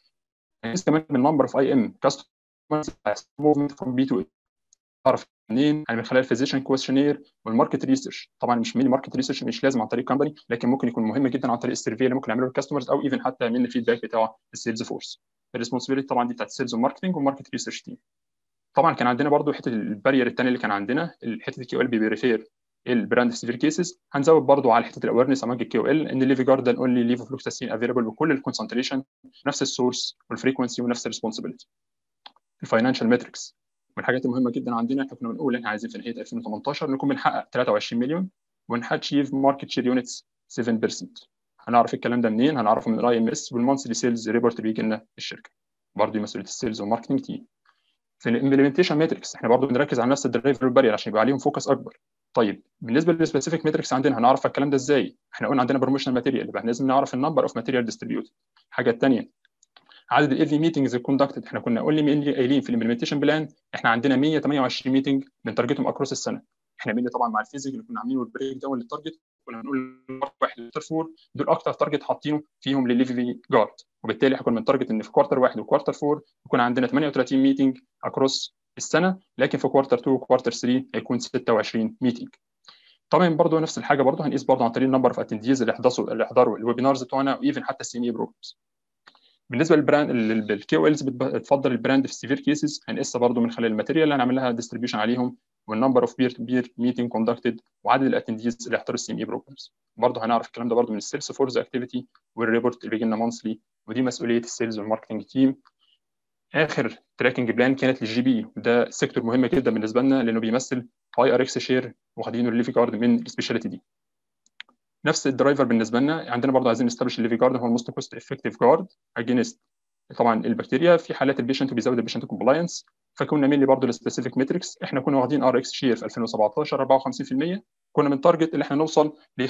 Speaker 8: نقيس كمان من نمبر اوف اي ام كاستمرز موفمنت فروم بي تو اعرف منين يعني من خلال الفيزيشن كويشنير والماركت ريسيرش طبعا مش مين ماركت ريسيرش مش لازم عن طريق كومباني لكن ممكن يكون مهم جدا عن طريق السيرفي اللي ممكن نعمله للكاستمرز او ايفن حتى من الفيدباك بتاع السيلز فورس الريسبونسبيلتي طبعا دي بتاعت السيلز والماركتنج والماركت ريسيرش تيم طبعا كان عندنا برضو حته البارير الثانيه اللي كان عندنا حته الكيو ال بي بيريفير البراند في سيفير كيسز هنزود برضو على حته الاويرنس امونج الكيو ال ان الليفي جاردن اونلي ليفوفلوكساسين افيلبل بكل الكونسنتريشن نفس السورس والفريكونسي ونفس الريسبونسبيلتي الفاينانشال ماتريكس من الحاجات المهمه جدا عندنا احنا كنا بنقول احنا عايزين في نهايه 2018 نكون بنحقق 23 مليون وناتشيف ماركت شير يونتس 7% هنعرف الكلام ده منين؟ هنعرفه من الاي ام اس والمانثلي سيلز ريبورت بيجي لنا الشركه برضه مسؤوليه السيلز والماركتنج تيم في الامبلمنتيشن ماتريكس احنا برضه بنركز على نفس الدرايفر بارير عشان يبقى عليهم فوكس اكبر طيب بالنسبه للسبيسيفيك ماتريكس عندنا هنعرف الكلام ده ازاي؟ احنا قلنا عندنا بروموشنال ماتيريال يبقى لازم نعرف النمبر اوف ماتيريال ديستريبيوت الحاجه الثانيه عدد الاي في ميتنجز كوندكتد احنا كنا قلنا قايلين في الامبلمنتيشن بلان احنا عندنا 128 ميتنج بنتارجتهم اكروس السنه احنا مين طبعا مع الفيزيك اللي كنا عاملينه البريك داون للتارجت كنا بنقول واحد لتر فور دول اكتر تارجت حاطينه فيهم للليفي في جارد وبالتالي احنا كنا بنتارجت ان في كوارتر واحد وكوارتر فور يكون عندنا 38 ميتنج اكروس السنه لكن في كوارتر 2 وكوارتر 3 هيكون 26 ميتنج طبعا برضه نفس الحاجه برضه هنقيس برضه عن طريق النمبر اوف اتنديز اللي حضروا اللي حضروا الويبينارز بتوعنا وايفن حتى السي ام بروجرامز بالنسبه للبراند الكي او الز بتفضل البراند في السيفير كيسز هنقيسها برضه من خلال الماتيريال اللي هنعمل لها ديستريبيوشن عليهم والنمبر اوف بير تو بير ميتنج كوندكتد وعدد الاتنديز اللي احضروا السي ام اي بروجرامز برضه هنعرف الكلام ده برضه من السيلز فورز اكتيفيتي والريبورت اللي بيجي لنا مانثلي ودي مسؤوليه السيلز والماركتنج تيم اخر تراكنج بلان كانت للجي بي وده سيكتور مهم جدا بالنسبه لنا لانه بيمثل هاي ار اكس شير واخدينه الليفي جارد من السبيشاليتي دي نفس الدرايفر بالنسبه لنا عندنا برضه عايزين نستبلش الليفي جارد هو الموست كوست افكتيف جارد اجينست طبعا البكتيريا في حالات البيشنت وبيزود البيشنت كومبلاينس فكنا مين برضه السبيسيفيك ماتريكس احنا كنا واخدين ار اكس شير في 2017 54% كنا من تارجت اللي احنا نوصل ل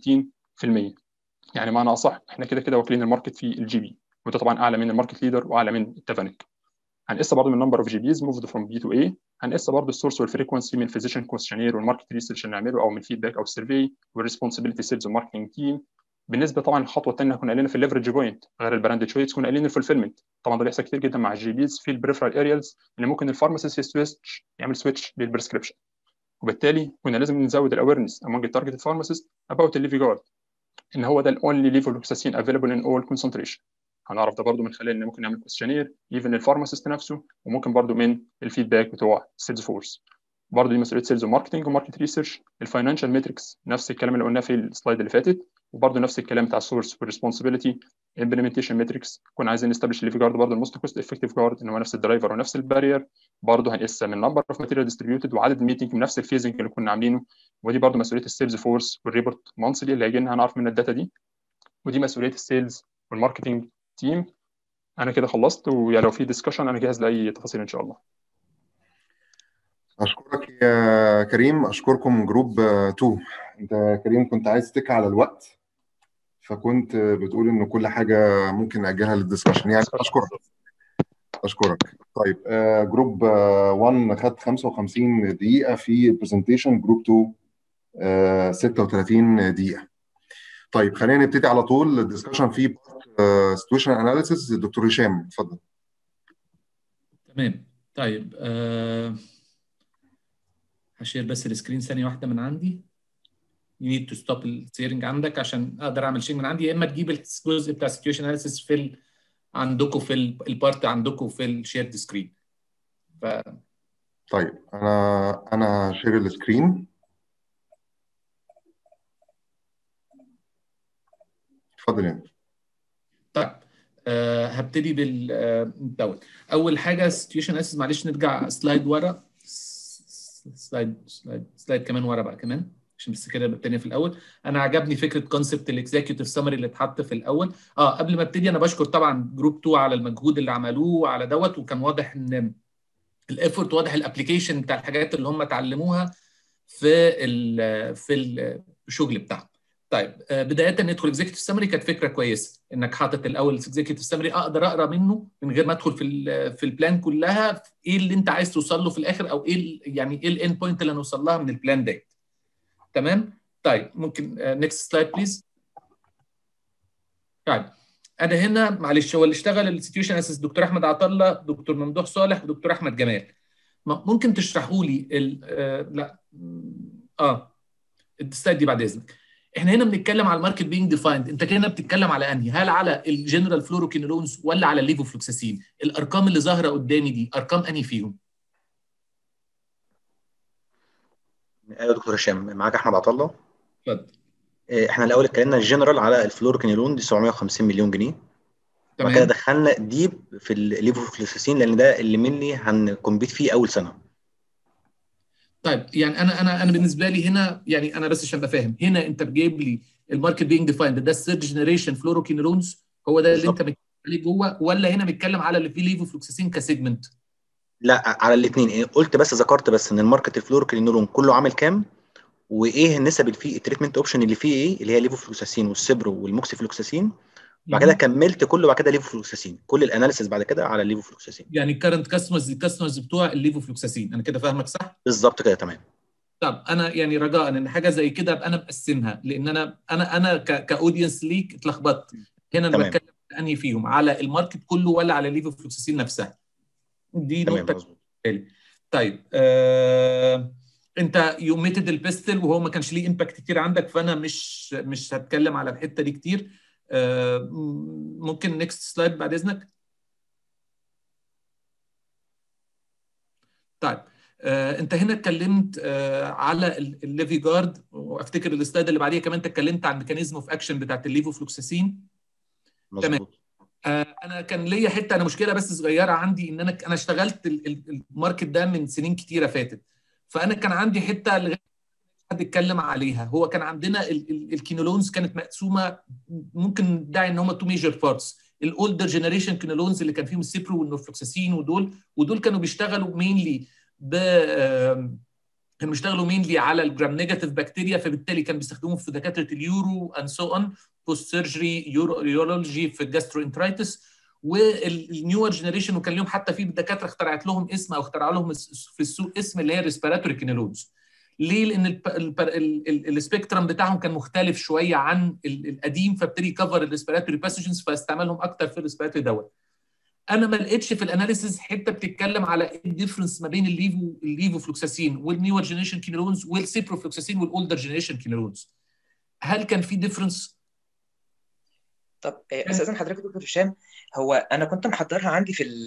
Speaker 8: 65% يعني معنى اصح احنا كده كده واكلين الماركت في الجي بي وده طبعا اعلى من الماركت ليدر واعلى من التافانيك هنقيس برضه من نمبر اوف جي بيز موفد فروم بي تو اي هنقيس برضه السورس والفريكونسي من فيزيشن كويشنير والماركت ريسيرش اللي نعمله او من فيدباك او السيرفي والريسبونسبيلتي سيلز والماركتنج تيم بالنسبه طبعا الخطوه الثانيه كنا قايلين في الليفرج بوينت غير البراند تشويس كنا قايلين الفولفيلمنت طبعا ده بيحصل كتير جدا مع الجي بيز في البريفرال اريالز اللي ممكن الفارماسيست يسويتش يعمل سويتش للبريسكربشن وبالتالي كنا لازم نزود الاويرنس امونج التارجت فارماسيست اباوت الليفي جارد ان هو ده الاونلي ليفولوكساسين افيلبل ان اول كونسنتريشن هنعرف ده برضو من خلال ان ممكن نعمل كويشنير ايفن الفارماسيست نفسه وممكن برضو من الفيدباك بتوع سيلز فورس برضه دي مسؤوليه سيلز وماركتنج وماركت ريسيرش الفاينانشال ماتريكس نفس الكلام اللي قلناه في السلايد اللي فاتت وبرضه نفس الكلام بتاع السورس والريسبونسبيلتي امبلمنتيشن ماتريكس كنا عايزين نستبلش الليفي جارد برضه الموست كوست افكتيف جارد ان هو نفس الدرايفر ونفس البارير برضه هنقيسها من نمبر اوف ماتيريال ديستريبيوتد وعدد الميتنج من نفس الفيزنج اللي كنا عاملينه ودي برضه مسؤوليه السيلز فورس والريبورت مانثلي اللي هيجي لنا هنعرف من الداتا دي ودي مسؤوليه السيلز والماركتنج تيم انا كده خلصت ويا لو في ديسكشن انا جاهز لاي تفاصيل ان شاء الله
Speaker 4: اشكرك يا كريم اشكركم جروب 2 انت كريم كنت عايز تك على الوقت فكنت بتقول ان كل حاجه ممكن ناجلها للدسكشن يعني اشكرك اشكرك طيب جروب 1 خد 55 دقيقه في البرزنتيشن جروب 2 36 دقيقه طيب خلينا نبتدي على طول الدسكشن في سيتويشن اناليسيس الدكتور هشام اتفضل
Speaker 3: تمام طيب أه هشير بس السكرين ثانيه واحده من عندي you need to stop السيرنج عندك عشان اقدر اعمل شير من عندي يا اما تجيب الجزء بتاع سيتويشن اناليسيس في ال... عندكم في البارت عندكم في الشيرد سكرين ف
Speaker 4: طيب انا انا شير السكرين اتفضل انت
Speaker 3: طيب أه هبتدي بال آه، دوت اول حاجه سيتويشن اسس معلش نرجع سلايد ورا سلايد سلايد سلايد كمان ورا بقى كمان عشان بس كده التانية في الاول انا عجبني فكره كونسبت الاكزيكتيف سمري اللي اتحط في الاول اه قبل ما ابتدي انا بشكر طبعا جروب 2 على المجهود اللي عملوه على دوت وكان واضح ان الايفورت واضح الابلكيشن بتاع الحاجات اللي هم اتعلموها في ال في الشغل بتاعهم طيب آه، بدايه ندخل اكزيكتيف سمري كانت فكره كويسه انك حاطط الاول اكزيكتيف سمري اقدر اقرا منه من غير ما ادخل في ال في البلان كلها ايه اللي انت عايز توصل له في الاخر او ايه ال- يعني ايه الاند بوينت اللي هنوصل لها من البلان ديت تمام طيب ممكن نيكست سلايد بليز طيب انا هنا معلش هو اللي اشتغل السيتويشن اساس دكتور احمد عطله دكتور ممدوح صالح ودكتور احمد جمال م- ممكن تشرحوا لي ال- آه، لا اه السلايد دي بعد اذنك احنا هنا بنتكلم على الماركت بينج ديفايند انت هنا بتتكلم على انهي هل على الجنرال فلوروكينولونز ولا على الليفوفلوكساسين الارقام اللي ظاهره قدامي دي ارقام انهي فيهم
Speaker 1: ايوه يا دكتور هشام معاك احمد عطله
Speaker 3: اتفضل
Speaker 1: آه، احنا الاول اتكلمنا الجنرال على الفلوركينيلون دي 750 مليون جنيه وبعد كده
Speaker 3: تمام
Speaker 1: دخلنا ديب في الليفوفلوكساسين لان ده اللي منلي هنكمبيت فيه اول سنه
Speaker 3: طيب يعني انا انا انا بالنسبه لي هنا يعني انا بس عشان ابقى فاهم هنا انت بجايب لي الماركت بينج ديفايند ده الثيرد جنريشن فلوروكينولونز هو ده اللي انت
Speaker 1: بالظبط
Speaker 3: بتتكلم عليه جوه ولا هنا بنتكلم على اللي فيه ليفوفلوكساسين كسيجمنت
Speaker 1: لا على الاثنين قلت بس ذكرت بس ان الماركت الفلوركينيلون كله عامل كام وايه النسب اللي فيه التريتمنت اوبشن اللي فيه ايه اللي هي ليفوفلوكساسين والسبرو والموكسيفلوكساسين بعد كده كملت كله بعد كده ليفوفلوكساسين كل الاناليسيس بعد كده على الليفوفلوكساسين
Speaker 3: يعني الكرنت كاستمرز الكاستمرز بتوع الليفوفلوكساسين انا كده فاهمك صح؟
Speaker 1: بالظبط كده تمام
Speaker 3: طب انا يعني رجاء ان حاجه زي كده ابقى انا مقسمها لان انا انا انا كاودينس ليك اتلخبطت هنا انا
Speaker 1: تمام.
Speaker 3: بتكلم على انهي فيهم على الماركت كله ولا على ليفوفلوكساسين نفسها دي
Speaker 1: تمام
Speaker 3: نقطه
Speaker 1: مظبوط
Speaker 3: بالي. طيب آه، انت يوميتد البيستل وهو ما كانش ليه امباكت كتير عندك فانا مش مش هتكلم على الحته دي كتير آه، م- ممكن نيكست سلايد بعد اذنك طيب آه، انت هنا اتكلمت آه، على ال- الليفي جارد وافتكر السلايد اللي بعديها كمان انت اتكلمت عن ميكانيزم اوف اكشن بتاعت الليفوفلوكساسين تمام.
Speaker 1: مظبوط
Speaker 3: آه، انا كان ليا حته انا مشكله بس صغيره عندي ان انا انا اشتغلت ال- ال- الماركت ده من سنين كتيره فاتت فانا كان عندي حته لغايه حد اتكلم عليها هو كان عندنا ال- ال- الكينولونز كانت مقسومه ممكن ندعي ان هم تو ميجر بارتس الاولدر جنريشن كينولونز اللي كان فيهم السيبرو والنورفلوكساسين ودول ودول كانوا بيشتغلوا مينلي ب آم، كانوا بيشتغلوا مينلي على الجرام نيجاتيف بكتيريا فبالتالي كان بيستخدموه في دكاتره اليورو اند سو اون بوست سيرجري يورولوجي في الجاسترو انترايتس والنيور جنريشن وكان لهم حتى في دكاتره اخترعت لهم اسم او اخترع لهم اس- في السوق اسم اللي هي ريسبيراتوري كينولونز ليه؟ لان الب- الب- ال- ال- السبيكترم بتاعهم كان مختلف شويه عن ال- القديم فابتدي يكفر الريسبيراتوري باسجنز فاستعملهم اكتر في الريسبيراتوري دوت. انا ما لقيتش في الاناليسيز حته بتتكلم على ايه الديفرنس ما بين الليفو الليفو فلوكساسين والنيور جنريشن كينولونز والسيبرو فلوكساسين والاولدر جنريشن كينولونز. هل كان في ديفرنس؟
Speaker 6: طب آه، استاذن حضرتك يا دكتور هشام هو انا كنت محضرها عندي في ال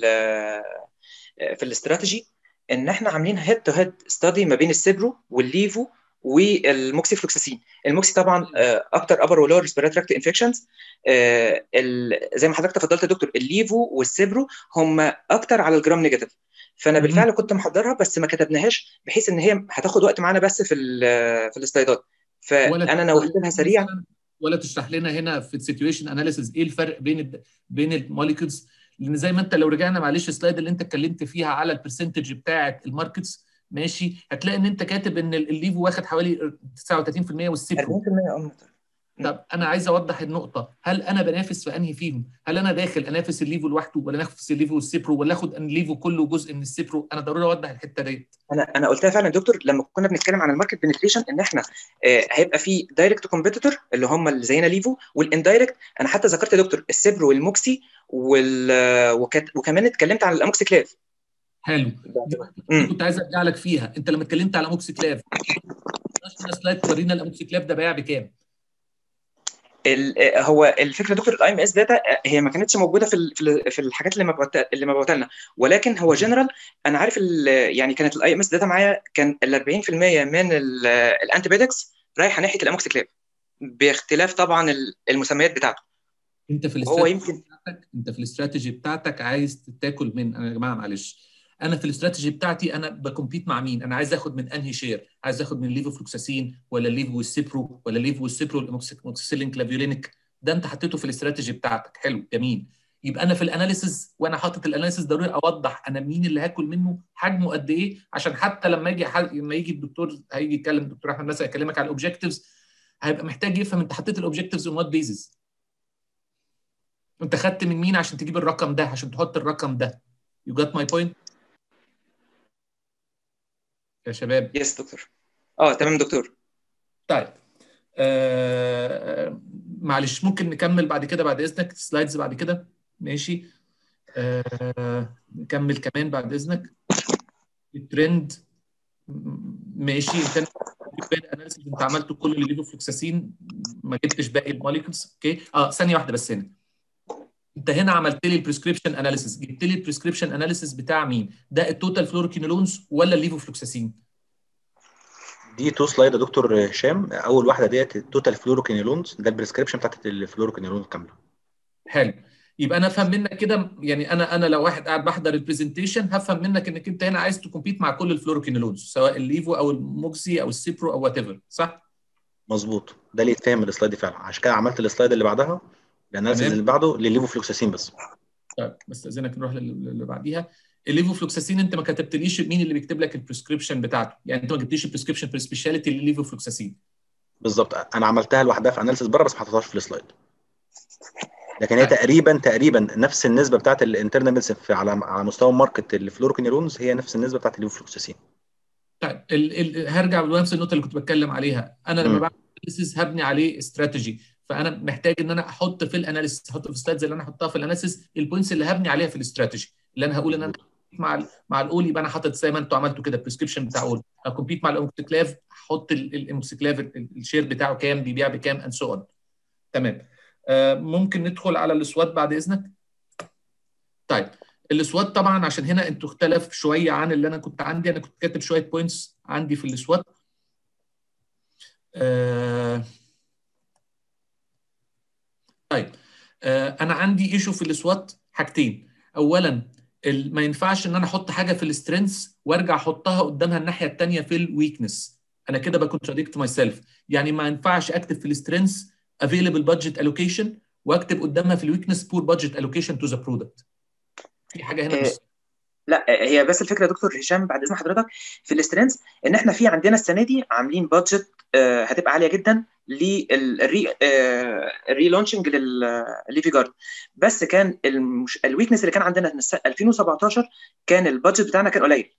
Speaker 6: في الاستراتيجي ان احنا عاملين هيد تو هيد ستادي ما بين السيبرو والليفو والموكسيفلوكساسين الموكسي طبعا آه، اكتر ابر ولور ريسبيراتوري تراكت انفكشنز زي ما حضرتك تفضلت يا دكتور الليفو والسيبرو هم اكتر على الجرام نيجاتيف فانا
Speaker 3: مهم.
Speaker 6: بالفعل كنت محضرها بس ما كتبناهاش بحيث ان هي هتاخد وقت معانا بس في ال- في السلايدات فانا نوهت لها سريعا
Speaker 3: مثلاً ولا تشرح لنا هنا في السيتويشن اناليسيز ايه الفرق بين الد- بين الموليكولز لان زي ما انت لو رجعنا معلش السلايد اللي انت اتكلمت فيها على البرسنتج بتاعه الماركتس ماشي هتلاقي ان انت كاتب ان ال- الليفو واخد حوالي 39% والسيبرو
Speaker 6: 40% اه
Speaker 3: طب انا عايز اوضح النقطه هل انا بنافس في انهي فيهم هل انا داخل انافس الليفو لوحده ولا انافس الليفو والسيبرو ولا اخد الليفو كله جزء من السيبرو انا ضروري اوضح الحته ديت
Speaker 6: انا انا قلتها فعلا يا دكتور لما كنا بنتكلم عن الماركت بنتريشن ان احنا آه، هيبقى في دايركت كومبيتيتور اللي هم اللي زينا ليفو والاندايركت انا حتى ذكرت يا دكتور السيبرو والموكسي وال آه، وكت- وكمان اتكلمت عن الاموكسيكلاف
Speaker 3: حلو دي
Speaker 6: مم.
Speaker 3: كنت عايز ارجع لك فيها انت لما اتكلمت على موكسيكلاف لنا سلايد تورينا الاموكسيكلاف ده بايع بكام
Speaker 6: هو الفكره دكتور الاي ام اس داتا هي ما كانتش موجوده في في الحاجات اللي مبعوت اللي مبعوته لنا ولكن هو جنرال انا عارف يعني كانت الاي ام اس داتا معايا كان ال 40% من الانتيبيوتكس رايحه ناحيه الاموكسيكليف باختلاف طبعا المسميات بتاعته
Speaker 3: انت في
Speaker 6: هو يمكن
Speaker 3: بتاعتك انت في الاستراتيجي بتاعتك عايز تاكل من انا يا جماعه معلش انا في الاستراتيجي بتاعتي انا بكمبيت مع مين انا عايز اخد من انهي شير عايز اخد من ليفو فلوكساسين ولا ليفو والسيبرو ولا ليفو والسيبرو الموكسيسيلين كلافيولينيك ده انت حطيته في الاستراتيجي بتاعتك حلو جميل يبقى انا في الاناليسز وانا حاطط الاناليسز ضروري اوضح انا مين اللي هاكل منه حجمه قد ايه عشان حتى لما يجي حل... لما يجي الدكتور هيجي يتكلم الدكتور احمد مثلا يكلمك على الاوبجكتيفز هيبقى محتاج يفهم انت حطيت الاوبجكتيفز اون وات بيزز انت خدت من مين عشان تجيب الرقم ده عشان تحط الرقم ده يو جات ماي بوينت يا شباب
Speaker 6: يس دكتور اه تمام دكتور
Speaker 3: طيب آه معلش ممكن نكمل بعد كده بعد اذنك سلايدز بعد كده ماشي آه نكمل كمان بعد اذنك الترند ماشي انت اناليسيس انت عملته كل اللي ليفو فلوكساسين ما جبتش باقي الموليكولز اوكي اه ثانيه واحده بس هنا انت هنا عملت لي البريسكريبشن اناليسيس جبت لي البريسكريبشن اناليسيس بتاع مين ده التوتال فلوروكينولونز ولا الليفو فلوكساسين
Speaker 1: دي تو سلايد يا دكتور هشام اول واحده ديت التوتال فلوروكينولونز ده البريسكريبشن بتاعت الفلوروكينولونز كامله
Speaker 3: حلو يبقى انا افهم منك كده يعني انا انا لو واحد قاعد بحضر البرزنتيشن هفهم منك انك انت هنا عايز تكمبيت مع كل الفلوروكينولونز سواء الليفو او الموكسي او السيبرو او وات ايفر صح؟
Speaker 1: مظبوط ده اللي يتفهم من السلايد فعلا عشان كده عملت السلايد اللي بعدها الاناليسيز اللي بعده للليفو فلوكساسين بس
Speaker 3: طيب بستاذنك نروح اللي بعديها الليفو فلوكساسين انت ما كتبتليش مين اللي بيكتب لك البريسكريبشن بتاعته يعني انت ما جبتليش البريسكريبشن في سبيشاليتي للليفو فلوكساسين
Speaker 1: بالظبط انا عملتها لوحدها في اناليسيز بره بس ما حطيتهاش في السلايد لكن هي تقريبا تقريبا نفس النسبه بتاعت الانترنال ميديسن على على مستوى ماركت الفلوروكينيرونز هي نفس النسبه بتاعت الليفوفلوكساسين
Speaker 3: طيب ال ال هرجع لنفس النقطه اللي كنت بتكلم عليها انا لما بعمل اناليسيس هبني عليه استراتيجي فانا محتاج ان انا احط في الاناليسيس احط في السلايدز اللي انا احطها في الاناليسيس البوينتس اللي هبني عليها في الاستراتيجي اللي انا هقول ان انا مع ال مع الاول يبقى انا حاطط زي ما انتوا عملتوا كده بريسكريبشن بتاع اول اكمبيت مع الاومكسيكلاف احط الاومكسيكلاف الشير بتاعه كام بيبيع بكام اند سو اون تمام آه ممكن ندخل على الاسوات بعد اذنك طيب الاسوات طبعا عشان هنا انتوا اختلف شويه عن اللي انا كنت عندي انا كنت كاتب شويه بوينتس عندي في الاسوات آه طيب آه انا عندي ايشو في الاسوات حاجتين اولا ما ينفعش ان انا احط حاجه في السترينث وارجع احطها قدامها الناحيه الثانيه في الويكنس انا كده بكونتراديكت ماي سيلف يعني ما ينفعش اكتب في السترينث available budget allocation واكتب قدامها في الويكنس poor budget allocation to the product في حاجه هنا مش
Speaker 6: لا هي بس الفكره يا دكتور هشام بعد اذن حضرتك في السترينث ان احنا في عندنا السنه دي عاملين بادجت هتبقى عاليه جدا للري الري لونشنج للليفي جارد بس كان المش... الويكنس اللي كان عندنا في 2017 كان البادجت بتاعنا كان قليل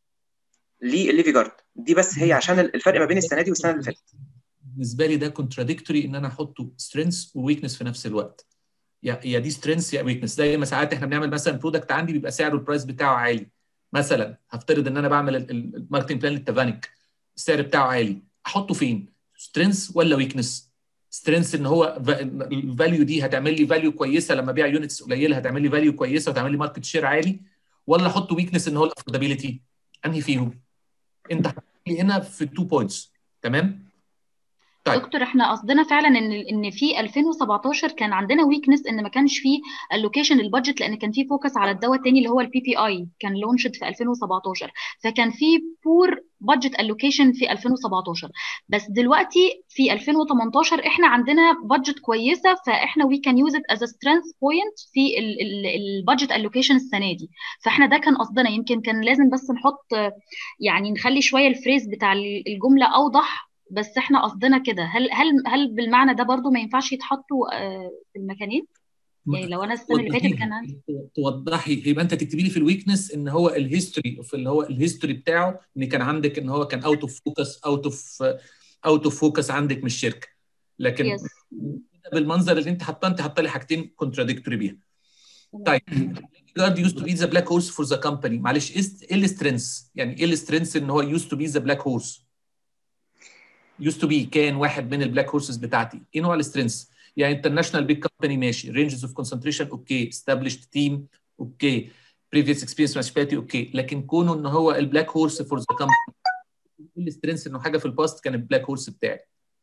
Speaker 6: للليفي جارد دي بس هي عشان الفرق ما بين السنه دي والسنه اللي فاتت
Speaker 3: بالنسبه لي ده كونتراديكتوري ان انا احطه سترينث وويكنس في نفس الوقت يا يا دي سترينث يا ويكنس زي ما ساعات احنا بنعمل مثلا برودكت عندي بيبقى سعره البرايس بتاعه عالي مثلا هفترض ان انا بعمل الماركتنج بلان للتافانيك السعر بتاعه عالي احطه فين؟ سترينث ولا ويكنس؟ سترينث ان هو الفاليو دي هتعمل لي فاليو كويسه لما ابيع يونتس قليله هتعمل لي فاليو كويسه وتعمل لي ماركت شير عالي ولا احط ويكنس ان هو الافوردابيلتي انهي فيهم؟ انت لي هنا في التو بوينتس تمام؟
Speaker 7: طيب. دكتور احنا قصدنا فعلا ان ان في 2017 كان عندنا ويكنس ان ما كانش فيه الوكيشن البادجت لان كان في فوكس على الدواء الثاني اللي هو البي بي اي كان لونشد في 2017 فكان في بور بادجت الوكيشن في 2017 بس دلوقتي في 2018 احنا عندنا بادجت كويسه فاحنا وي كان يوز ات از سترينث بوينت في البادجت الوكيشن السنه دي فاحنا ده كان قصدنا يمكن كان لازم بس نحط يعني نخلي شويه الفريز بتاع الجمله اوضح بس احنا قصدنا كده هل هل هل بالمعنى ده برضو ما ينفعش يتحطوا في المكانين يعني لو انا السنه اللي فاتت كان عندي
Speaker 3: توضحي يبقى انت تكتبي لي في الويكنس ان هو الهيستوري في اللي هو الهيستوري بتاعه ان كان عندك ان هو كان اوت اوف فوكس اوت اوف اوت اوف فوكس عندك من الشركه لكن
Speaker 7: yes.
Speaker 3: بالمنظر اللي انت حاطاه انت حاطه لي حاجتين كونتراديكتوري بيها طيب جارد يوز تو بي ذا بلاك هورس فور ذا كمباني معلش ايه السترينث يعني ايه السترينث ان هو يوز تو بي ذا بلاك هورس يوز تو بي كان واحد من البلاك هورسز بتاعتي ايه نوع السترينث يعني انترناشونال بيج كومباني ماشي رينجز اوف كونسنتريشن اوكي استابليشد تيم اوكي بريفيوس اكسبيرينس مانشباتي اوكي لكن كونه ان هو البلاك هورس فور ذا كومباني كل سترينث انه حاجه في الباست كان البلاك هورس بتاعي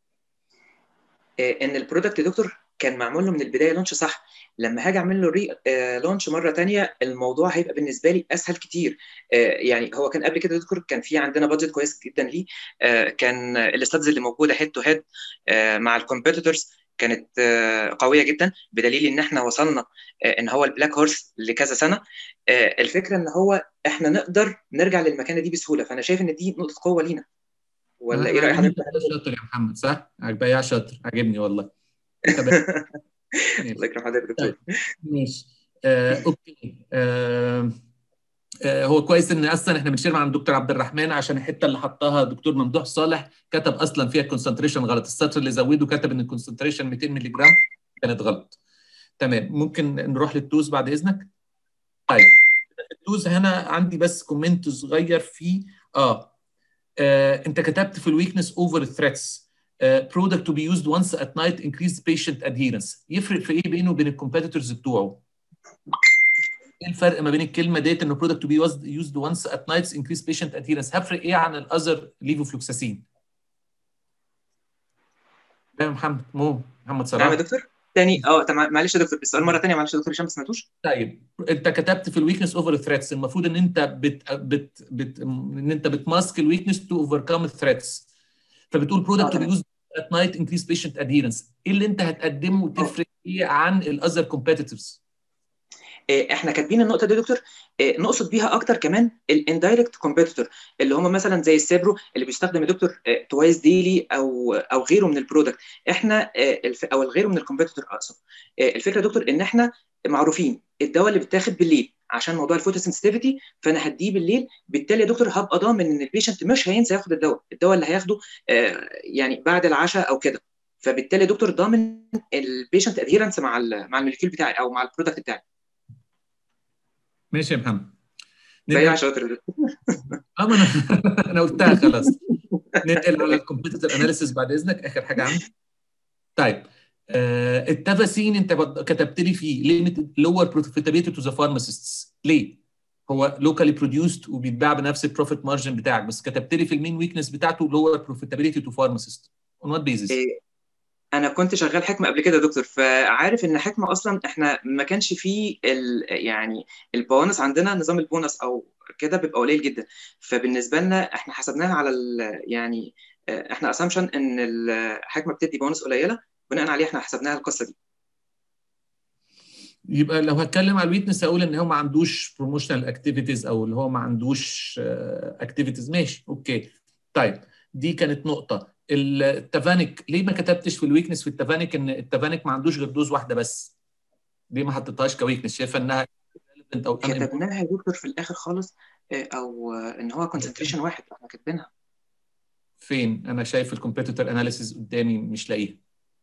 Speaker 6: ان البرودكت يا دكتور كان معمول له من البدايه لونش صح لما هاجي اعمل له ري لونش مره ثانيه الموضوع هيبقى بالنسبه لي اسهل كتير يعني هو كان قبل كده دكتور كان في عندنا بادجت كويس جدا ليه كان الاستادز اللي موجوده هيد تو هيد مع الكومبيتيتورز كانت قويه جدا بدليل ان احنا وصلنا ان هو البلاك هورس لكذا سنه الفكره ان هو احنا نقدر نرجع للمكانه دي بسهوله فانا شايف ان دي نقطه قوه لينا ولا ايه راي حضرتك؟
Speaker 3: شاطر يا محمد صح؟ بياع شاطر عاجبني والله
Speaker 6: الله يكرم حضرتك دكتور
Speaker 3: ماشي آه، اوكي آه، آه، هو كويس ان اصلا احنا بنشير مع الدكتور عبد الرحمن عشان الحته اللي حطها دكتور ممدوح صالح كتب اصلا فيها الكونسنتريشن غلط السطر اللي زوده كتب ان الكونسنتريشن 200 مللي جرام كانت غلط تمام ممكن نروح للتوز بعد اذنك طيب التوز هنا عندي بس كومنت صغير فيه اه Uh, انت كتبت في الويكنس اوفر ثريتس برودكت تو بي يوزد وانس ات نايت انكريز بيشنت ادهيرنس يفرق في ايه بينه وبين الكومبيتيتورز بتوعه؟ ايه الفرق ما بين الكلمه ديت انه برودكت تو بي يوزد وانس ات نايت انكريز بيشنت ادهيرنس هفرق ايه عن الاذر ليفوفلوكساسين؟ يا محمد مو محمد صلاح
Speaker 6: نعم يا دكتور تاني اه تمام معلش يا دكتور السؤال مره ثانيه معلش يا دكتور هشام ما سمعتوش
Speaker 3: طيب انت كتبت في الويكنس اوفر ثريتس المفروض ان انت بت بت, بت ان انت بتماسك الويكنس تو اوفركم الثريتس فبتقول برودكت تو يوز ات نايت انكريز بيشنت ادهيرنس ايه اللي انت هتقدمه تفرق ايه عن الاذر كومبيتيتورز
Speaker 6: احنا كاتبين النقطه دي يا دكتور نقصد بيها اكتر كمان الاندايركت كومبيتيتور اللي هم مثلا زي السيبرو اللي بيستخدم يا دكتور توايس ديلي او او غيره من البرودكت احنا او غيره من الكومبيتيتور اقصد الفكره يا دكتور ان احنا معروفين الدواء اللي بيتاخد بالليل عشان موضوع الفوتوسنسيتيفيتي فانا هديه بالليل بالتالي يا دكتور هبقى ضامن ان البيشنت مش هينسى ياخد الدواء الدواء اللي هياخده يعني بعد العشاء او كده فبالتالي يا دكتور ضامن البيشنت ادهيرنس مع مع الموليكيول بتاعي او مع البرودكت بتاعي
Speaker 3: ماشي يا محمد
Speaker 6: بياع شاطر
Speaker 3: اه ما انا انا قلتها خلاص ننقل على الكمبيوتر اناليسيس بعد اذنك اخر حاجه عندي طيب آه التافاسين انت كتبت لي فيه ليميتد لور بروفيتابيلتي تو ذا فارماسيستس ليه؟ هو لوكالي بروديوسد وبيتباع بنفس البروفيت مارجن بتاعك بس كتبت لي في المين ويكنس بتاعته لور بروفيتابيلتي تو فارماسيست اون وات بيزس؟
Speaker 6: انا كنت شغال حكمه قبل كده يا دكتور فعارف ان حكمه اصلا احنا ما كانش فيه يعني البونص عندنا نظام البونص او كده بيبقى قليل جدا فبالنسبه لنا احنا حسبناها على يعني احنا اسامبشن ان الحكمه بتدي بونص قليله بناء عليه احنا حسبناها القصه دي
Speaker 3: يبقى لو هتكلم على الويتنس اقول ان هو ما عندوش بروموشنال اكتيفيتيز او اللي هو ما عندوش اكتيفيتيز ماشي اوكي طيب دي كانت نقطه التافانيك ليه ما كتبتش في الويكنس في التافانيك ان التافانيك ما عندوش غير دوز واحده بس ليه ما حطيتهاش كويكنس شايفه انها
Speaker 6: او كتبناها يا دكتور في الاخر خالص او ان هو كونسنتريشن واحد احنا كاتبينها
Speaker 3: فين انا شايف الكومبيتيتور اناليسيز قدامي مش لاقيها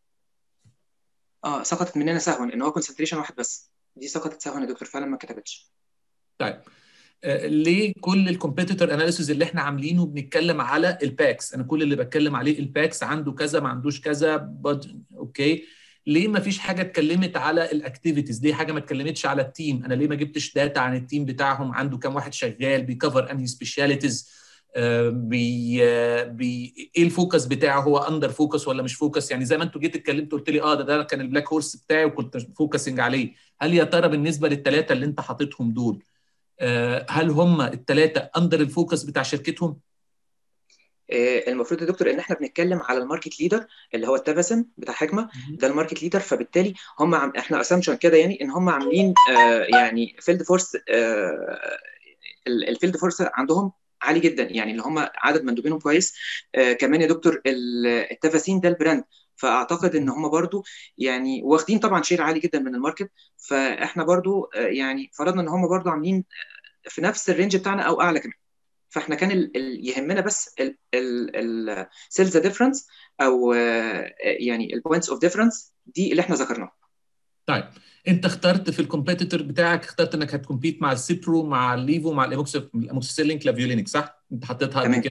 Speaker 6: اه سقطت مننا سهوا ان هو كونسنتريشن واحد بس دي سقطت سهوا يا دكتور فعلا ما كتبتش
Speaker 3: طيب ليه كل الكومبيتيتور اناليسيز اللي احنا عاملينه بنتكلم على الباكس انا كل اللي بتكلم عليه الباكس عنده كذا ما عندوش كذا بد... اوكي ليه ما فيش حاجه اتكلمت على الاكتيفيتيز ليه حاجه ما اتكلمتش على التيم انا ليه ما جبتش داتا عن التيم بتاعهم عنده كام واحد شغال بيكفر انهي سبيشاليتيز آه بي آه بي ايه الفوكس بتاعه هو اندر فوكس ولا مش فوكس يعني زي ما انتوا جيت اتكلمت قلت لي اه ده ده كان البلاك هورس بتاعي وكنت فوكسنج عليه هل يا ترى بالنسبه للثلاثه اللي انت حاططهم دول هل هم الثلاثه اندر الفوكس بتاع شركتهم؟
Speaker 6: المفروض يا دكتور ان احنا بنتكلم على الماركت ليدر اللي هو التافاسن بتاع حكمه ده الماركت ليدر فبالتالي هم عم احنا اسامشن كده يعني ان هم عاملين آه يعني فيلد فورس آه الفيلد فورس عندهم عالي جدا يعني اللي هم عدد مندوبينهم كويس آه كمان يا دكتور التافاسين ده البراند فاعتقد ان هم برضو يعني واخدين طبعا شير عالي جدا من الماركت فاحنا برضو يعني فرضنا ان هم برضو عاملين في نفس الرينج بتاعنا او اعلى كمان فاحنا كان ال ال يهمنا بس السيلز ديفرنس او يعني البوينتس اوف ديفرنس دي اللي احنا ذكرناها
Speaker 3: طيب انت اخترت في الكومبيتيتور بتاعك اخترت انك هتكمبيت مع السيبرو مع الليفو مع الاموكسيسيلين كلافيولينيك صح؟ انت حطيتها قبل كده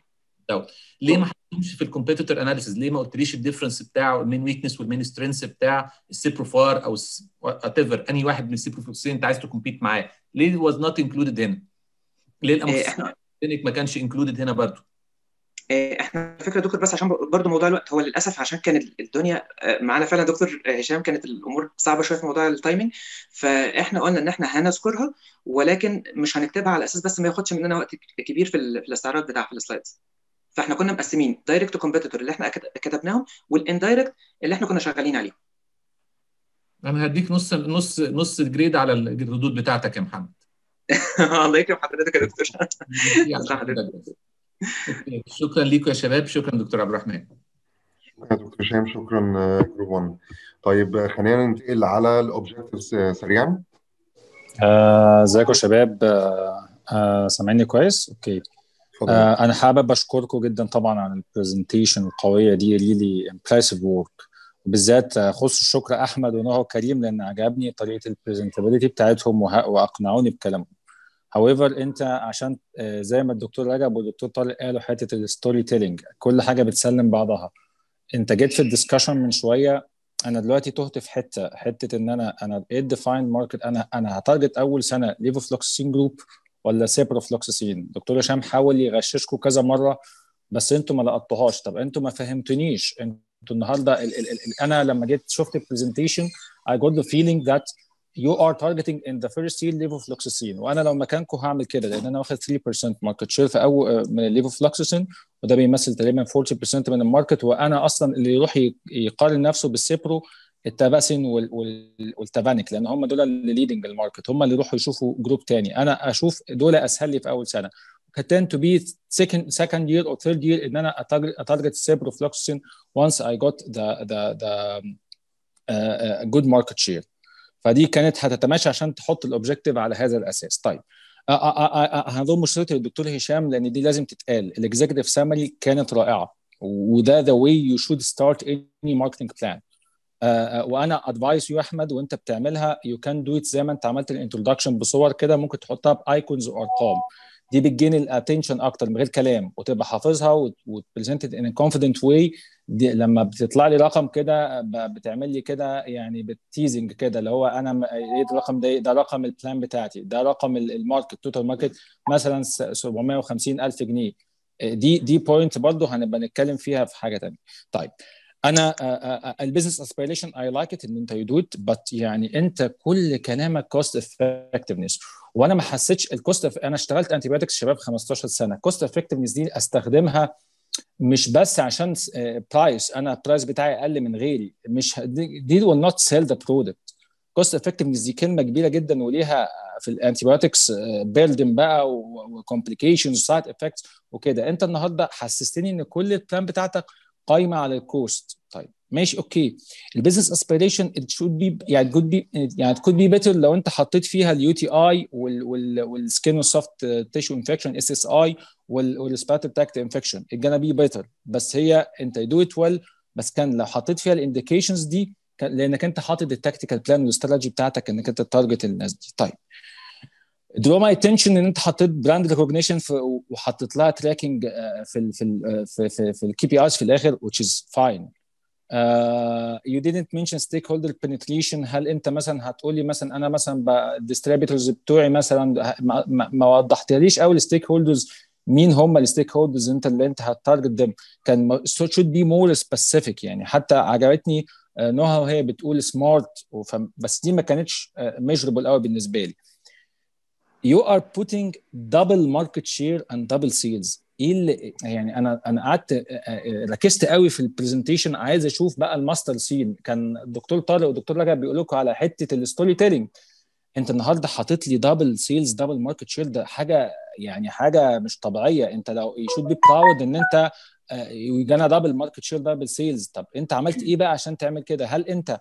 Speaker 3: دوت ليه ما حطيتهمش في الكومبيتيتور اناليسيز ليه ما قلتليش الديفرنس بتاع المين ويكنس والمين سترينث بتاع السيبروفار او وات ايفر اني واحد من السيبروفلوكسين انت عايز تكمبيت معاه ليه واز نوت انكلودد هنا ليه الاموكسيسيلين ما كانش انكلودد هنا برضه
Speaker 6: احنا فكره دكتور بس عشان برضو موضوع الوقت هو للاسف عشان كانت الدنيا معانا فعلا دكتور هشام كانت الامور صعبه شويه في موضوع التايمنج فاحنا قلنا ان احنا هنذكرها ولكن مش هنكتبها على اساس بس ما ياخدش مننا وقت كبير في, في الاستعراض بتاع في السلايدز فاحنا كنا مقسمين دايركت كومبيتيتور اللي احنا كتبناهم والاندايركت اللي احنا كنا شغالين عليهم
Speaker 3: انا هديك نص نص نص جريد على الردود بتاعتك يا محمد
Speaker 6: الله يكرم حضرتك يا دكتور
Speaker 3: شكرا ليكم يا شباب شكرا دكتور عبد الرحمن
Speaker 4: شكرا دكتور هشام شكرا جروب 1 طيب خلينا ننتقل على الاوبجكتيفز سريعا
Speaker 9: ازيكم يا شباب آه سامعيني كويس اوكي آه انا حابب اشكركم جدا طبعا على البرزنتيشن القويه دي ريلي امبرسيف وورك وبالذات خص الشكر احمد ونوح وكريم لان عجبني طريقه البرزنتابيلتي بتاعتهم واقنعوني بكلامهم however انت عشان زي ما الدكتور رجب والدكتور طارق قالوا حته الستوري تيلينج كل حاجه بتسلم بعضها انت جيت في الدسكشن من شويه انا دلوقتي تهت في حته حته ان انا انا ايه ديفايند ماركت انا انا هتارجت اول سنه ليفوفلوكسين جروب ولا سيبروفلوكسين دكتور هشام حاول يغششكم كذا مره بس انتوا ما لقطتوهاش طب انتوا ما فهمتونيش انتوا النهارده ال ال ال انا لما جيت شفت البرزنتيشن I got the feeling that you are targeting in the first year levofloxacin وانا لو مكانكم هعمل كده لان انا واخد 3% ماركت شير في اول من الليفوفلوكساسين وده بيمثل تقريبا 40% من الماركت وانا اصلا اللي يروح يقارن نفسه بالسيبرو التباسين والتبانيك لان هم دول اللي ليدنج الماركت هم اللي يروحوا يشوفوا جروب تاني انا اشوف دول اسهل لي في اول سنه tend to be second second year or third year ان انا اتارجت ciprofloxacin once I got the the the uh, good market share فدي كانت هتتماشى عشان تحط الاوبجيكتيف على هذا الاساس طيب هنضم مشكلتي للدكتور هشام لان دي لازم تتقال الاكزيكتيف سامري كانت رائعه وده ذا واي يو شود ستارت اني ماركتنج بلان وانا ادفايس يو احمد وانت بتعملها يو كان دو ات زي ما انت عملت الانترودكشن بصور كده ممكن تحطها بايكونز وارقام دي بتجين الاتنشن اكتر من غير كلام وتبقى حافظها وتبريزنتد ان كونفيدنت واي لما بتطلع لي رقم كده بتعمل لي كده يعني بتيزنج كده اللي هو انا ايه الرقم ده ده رقم البلان بتاعتي ده رقم الماركت توتال ماركت مثلا 750 الف جنيه دي دي بوينت برضه هنبقى نتكلم فيها في حاجه ثانيه طيب انا البيزنس اسبيريشن اي لايك ات ان انت يو دو ات بس يعني انت كل كلامك كوست افكتفنس وانا ما حسيتش الكوست انا اشتغلت انتي بايوتكس شباب 15 سنه كوست افكتفنس دي استخدمها مش بس عشان برايس انا البرايس بتاعي اقل من غيري مش دي will not sell the product كوست افكتفنس دي كلمه كبيره جدا وليها في الانتي بايوتكس بيردن بقى وكومبليكيشنز سايد افكتس وكده انت النهارده حسستني ان كل البلان بتاعتك قايمه على الكوست طيب ماشي اوكي البيزنس اسبيريشن ات شود بي يعني كود بي يعني كود بي بيتر لو انت حطيت فيها اليو تي اي والسكين والسوفت تيشو انفكشن اس اس اي والسباتوتاكت انفكشن اتجانا بي بيتر بس هي انت دو ات ويل بس كان لو حطيت فيها الانديكيشنز دي لانك انت حاطط التكتيكال بلان والاستراتيجي بتاعتك انك انت تارجت الناس دي طيب درو ماي اتنشن ان انت حطيت براند ريكوجنيشن وحطيت لها تراكنج في ال في ال في في, في الكي بي ايز في الاخر which is fine uh, you didn't mention stakeholder penetration هل انت مثلا هتقول لي مثلا انا مثلا الديستريبيوتورز بتوعي مثلا ما, ما, ما وضحتليش قوي الستيك هولدرز مين هم الستيك هولدرز انت اللي انت هتارجت دم كان should be more specific يعني حتى عجبتني نهى وهي بتقول سمارت بس دي ما كانتش ميجربل قوي بالنسبه لي you are putting double market share and double sales ايه اللي يعني انا انا قعدت ركزت قوي في البرزنتيشن عايز اشوف بقى الماستر سين كان الدكتور طارق والدكتور رجب بيقول لكم على حته الستوري تيلينج انت النهارده حاطط لي دبل سيلز دبل ماركت شير ده حاجه يعني حاجه مش طبيعيه انت لو يو شود بي براود ان انت جانا دبل ماركت شير دبل سيلز طب انت عملت ايه بقى عشان تعمل كده هل انت